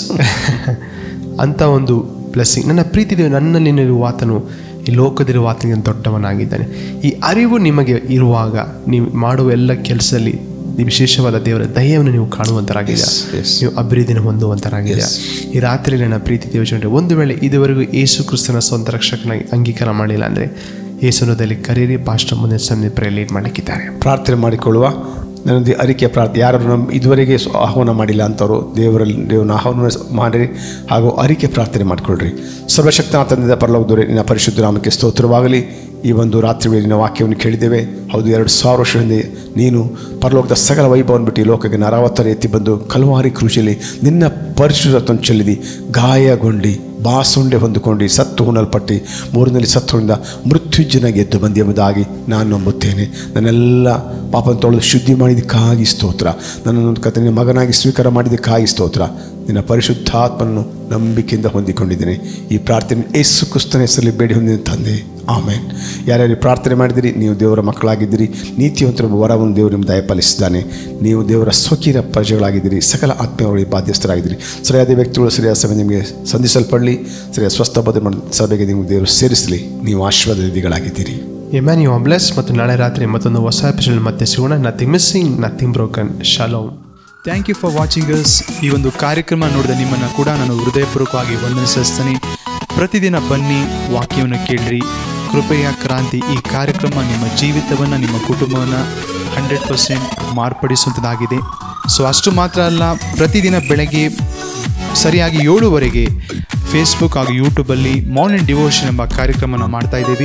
ಅಂತ ಒಂದು ಬ್ಲೆಸ್ಸಿಂಗ್ ನನ್ನ ಪ್ರೀತಿ ದೇವ ನನ್ನಲ್ಲಿರುವ ಆತನು ಈ ಲೋಕದಲ್ಲಿರುವ ಆತನಿಗೆ ದೊಡ್ಡವನಾಗಿದ್ದಾನೆ ಈ ಅರಿವು ನಿಮಗೆ ಇರುವಾಗ ನೀವು ಮಾಡುವ ಎಲ್ಲ ಕೆಲಸದಲ್ಲಿ ಈ ವಿಶೇಷವಾದ ದೇವರ ದಯವನ್ನು ನೀವು ಕಾಣುವಂತರಾಗಿದ್ದೀರಾ Yes, yes. ನೀವು ಅಭಿವೃದ್ಧಿನ ಹೊಂದುವಂತರಾಗಿದ್ದೀರಾ ಈ ರಾತ್ರಿ ನನ್ನ ಪ್ರೀತಿ ದೇವಜನರೇ ಒಂದು ವೇಳೆ ಇದುವರೆಗೂ ಯೇಸು ಕ್ರಿಸ್ತನ ಸ್ವಂತ ರಕ್ಷಕನಾಗಿ ಅಂಗೀಕಾರ ಮಾಡಿಲ್ಲ ಅಂದರೆ ಯೇಸುನದಲ್ಲಿ ಕರೀರಿ ಪಾಸ್ಟರ್ ಮುಂದೆ ಸನ್ನಿಪ್ರೆ ಲೀಡ್ ಮಾಡಲಿಕ್ಕಿದ್ದಾರೆ ಪ್ರಾರ್ಥನೆ ಮಾಡಿಕೊಳ್ಳುವ ನನ್ನದು ಅರಿಕೆ ಪ್ರಾರ್ಥನೆ ಯಾರು ನಮ್ಮ ಇದುವರೆಗೆ ಸ್ವ- ಆಹ್ವಾನ ಮಾಡಿಲ್ಲ ಅಂತವರು ದೇವರಲ್ಲಿ ದೇವರನ್ನ ಆಹ್ವಾನ ಮಾಡಿರಿ ಹಾಗೂ ಅರಿಕೆ ಪ್ರಾರ್ಥನೆ ಮಾಡಿಕೊಳ್ಳ್ರಿ ಸರ್ವಶಕ್ತನ ತಂದೆಯ ಪರಲೋಕದವರೇ ನಿನ್ನ ಪರಿಶುದ್ಧ ನಾಮಕ್ಕೆ ಸ್ತೋತ್ರವಾಗಲಿ ಈ ಒಂದು ರಾತ್ರಿ ವೇಳೆ ನಿನ್ನ ವಾಕ್ಯವನ್ನು ಕೇಳಿದ್ದೇವೆ ಹೌದು ಎರಡು ಸಾವಿರ ವರ್ಷ ಹಿಂದೆ ನೀನು ಪರಲೋಕದ ಸಕಲ ವೈಭವವನ್ನು ಬಿಟ್ಟು ಈ ಲೋಕಕ್ಕೆ ನರಾವತ್ತರ ಎತ್ತಿ ಬಂದು ಕಲ್ವಾರಿ ಕೃಷಿಯಲ್ಲಿ ನಿನ್ನ ಪರಿಶುದ್ಧತ್ವವನ್ನು ಚೆಲ್ಲಿದಿ ಗಾಯಗೊಂಡು ಬಾಸುಂಡೆ ಹೊಂದಿಕೊಂಡು ಸತ್ತು ಹುಣಲ್ಪಟ್ಟು ಮೂರನಲ್ಲಿ ಸತ್ತುಗಳಿಂದ ಮೃತ್ಯುಂಜನ ಗೆದ್ದು ಬಂದಿ ಎಂಬುದಾಗಿ ನಾನು ನಂಬುತ್ತೇನೆ ನನ್ನೆಲ್ಲ ಪಾಪನ ತೊಳೆದು ಶುದ್ಧಿ ಮಾಡಿದ್ದಕ್ಕಾಗಿ ಸ್ತೋತ್ರ ನನ್ನನ್ನು ಕತೆ ನಿನ್ನ ಮಗನಾಗಿ ಸ್ವೀಕಾರ ಮಾಡಿದ್ದಕ್ಕಾಗಿ ಸ್ತೋತ್ರ ನಿನ್ನ ಪರಿಶುದ್ಧಾತ್ಮನ್ನು ನಂಬಿಕೆಯಿಂದ ಹೊಂದಿಕೊಂಡಿದ್ದೇನೆ ಈ ಪ್ರಾರ್ಥನೆ ಯೇಸು ಕ್ರಿಸ್ತನ ಹೆಸರಲ್ಲಿ ಬೇಡಿ ಹೊಂದಿದ ತಂದೆ ಆಮೇನ್ ಯಾರ್ಯಾರು ಪ್ರಾರ್ಥನೆ ಮಾಡಿದಿರಿ ನೀವು ದೇವರ ಮಕ್ಕಳಾಗಿದ್ದೀರಿ ನೀತಿವಂತರ ವರವನ್ನು ದೇವರು ನಿಮ್ಮ ದಯಪಾಲಿಸಿದ್ದಾನೆ ನೀವು ದೇವರ ಸ್ವಕೀಯ ಪ್ರಜೆಗಳಾಗಿದ್ದೀರಿ ಸಕಲ ಆತ್ಮೀಯಗಳಿಗೆ ಬಾಧ್ಯಸ್ಥರಾಗಿದ್ದೀರಿ ಸರಿಯಾದ ವ್ಯಕ್ತಿಗಳು ಸರಿಯಾದ ಸಮಯ ನಿಮಗೆ ಸಂಧಿಸಲ್ಪಡಲಿ ಸರಿಯಾದ ಸ್ವಸ್ಥ ಬದ ಸಭೆಗೆ ನಿಮಗೆ ದೇವರು ಸೇರಿಸಲಿ ನೀವು ಆಶೀರ್ವಾದಗಳಾಗಿದ್ದೀರಿ ಎಮ್ಯಾನ್ ಯು ಬ್ಲೆಸ್ ಮತ್ತು ನಾಳೆ ರಾತ್ರಿ ಮತ್ತೊಂದು ಹೊಸ ಎಪಿಸೋಡ್ ಮತ್ತೆ ಸಿಗೋಣ nothing missing nothing broken shalom thank you for watching us ಈ ಒಂದು ಕಾರ್ಯಕ್ರಮ ನೋಡಿದ ನಿಮ್ಮನ್ನು ಕೂಡ ನಾನು ಹೃದಯಪೂರ್ವಕವಾಗಿ ವಂದನಿಸ್ತೀನಿ ಪ್ರತಿದಿನ ಬನ್ನಿ ವಾಕ್ಯವನ್ನು ಕೇಳ್ರಿ ಕೃಪೆಯ ಕ್ರಾಂತಿ ಈ ಕಾರ್ಯಕ್ರಮ ನಿಮ್ಮ ಜೀವಿತವನ್ನು ನಿಮ್ಮ ಕುಟುಂಬವನ್ನು ಹಂಡ್ರೆಡ್ ಪರ್ಸೆಂಟ್ ಮಾರ್ಪಡಿಸುವಂಥದ್ದಾಗಿದೆ ಸೊ ಅಷ್ಟು ಮಾತ್ರ ಅಲ್ಲ ಪ್ರತಿದಿನ ಬೆಳಗ್ಗೆ ಸರಿಯಾಗಿ ಏಳುವರೆಗೆ ಫೇಸ್ಬುಕ್ ಹಾಗೂ ಯೂಟ್ಯೂಬಲ್ಲಿ ಮಾರ್ನಿಂಗ್ ಡಿವೋಷನ್ ಎಂಬ ಕಾರ್ಯಕ್ರಮನ ಮಾಡ್ತಾ ಇದ್ದೀವಿ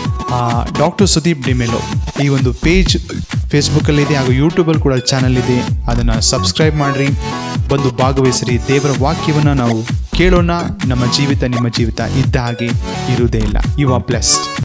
ಡಾಕ್ಟರ್ ಸುದೀಪ್ ಡಿಮೆಲೋ ಈ ಒಂದು ಪೇಜ್ ಫೇಸ್ಬುಕ್ಕಲ್ಲಿದೆ ಹಾಗೂ ಯೂಟ್ಯೂಬಲ್ಲಿ ಕೂಡ ಚಾನಲ್ ಇದೆ ಅದನ್ನು ಸಬ್ಸ್ಕ್ರೈಬ್ ಮಾಡಿರಿ ಬಂದು ಭಾಗವಹಿಸಿರಿ ದೇವರ ವಾಕ್ಯವನ್ನು ನಾವು ಕೇಳೋಣ ನಮ್ಮ ಜೀವಿತ ನಿಮ್ಮ ಜೀವಿತ ಇದ್ದ ಹಾಗೆ ಇರುವುದೇ ಇಲ್ಲ ಯು ಆರ್ ಬ್ಲೆಸ್ಡ್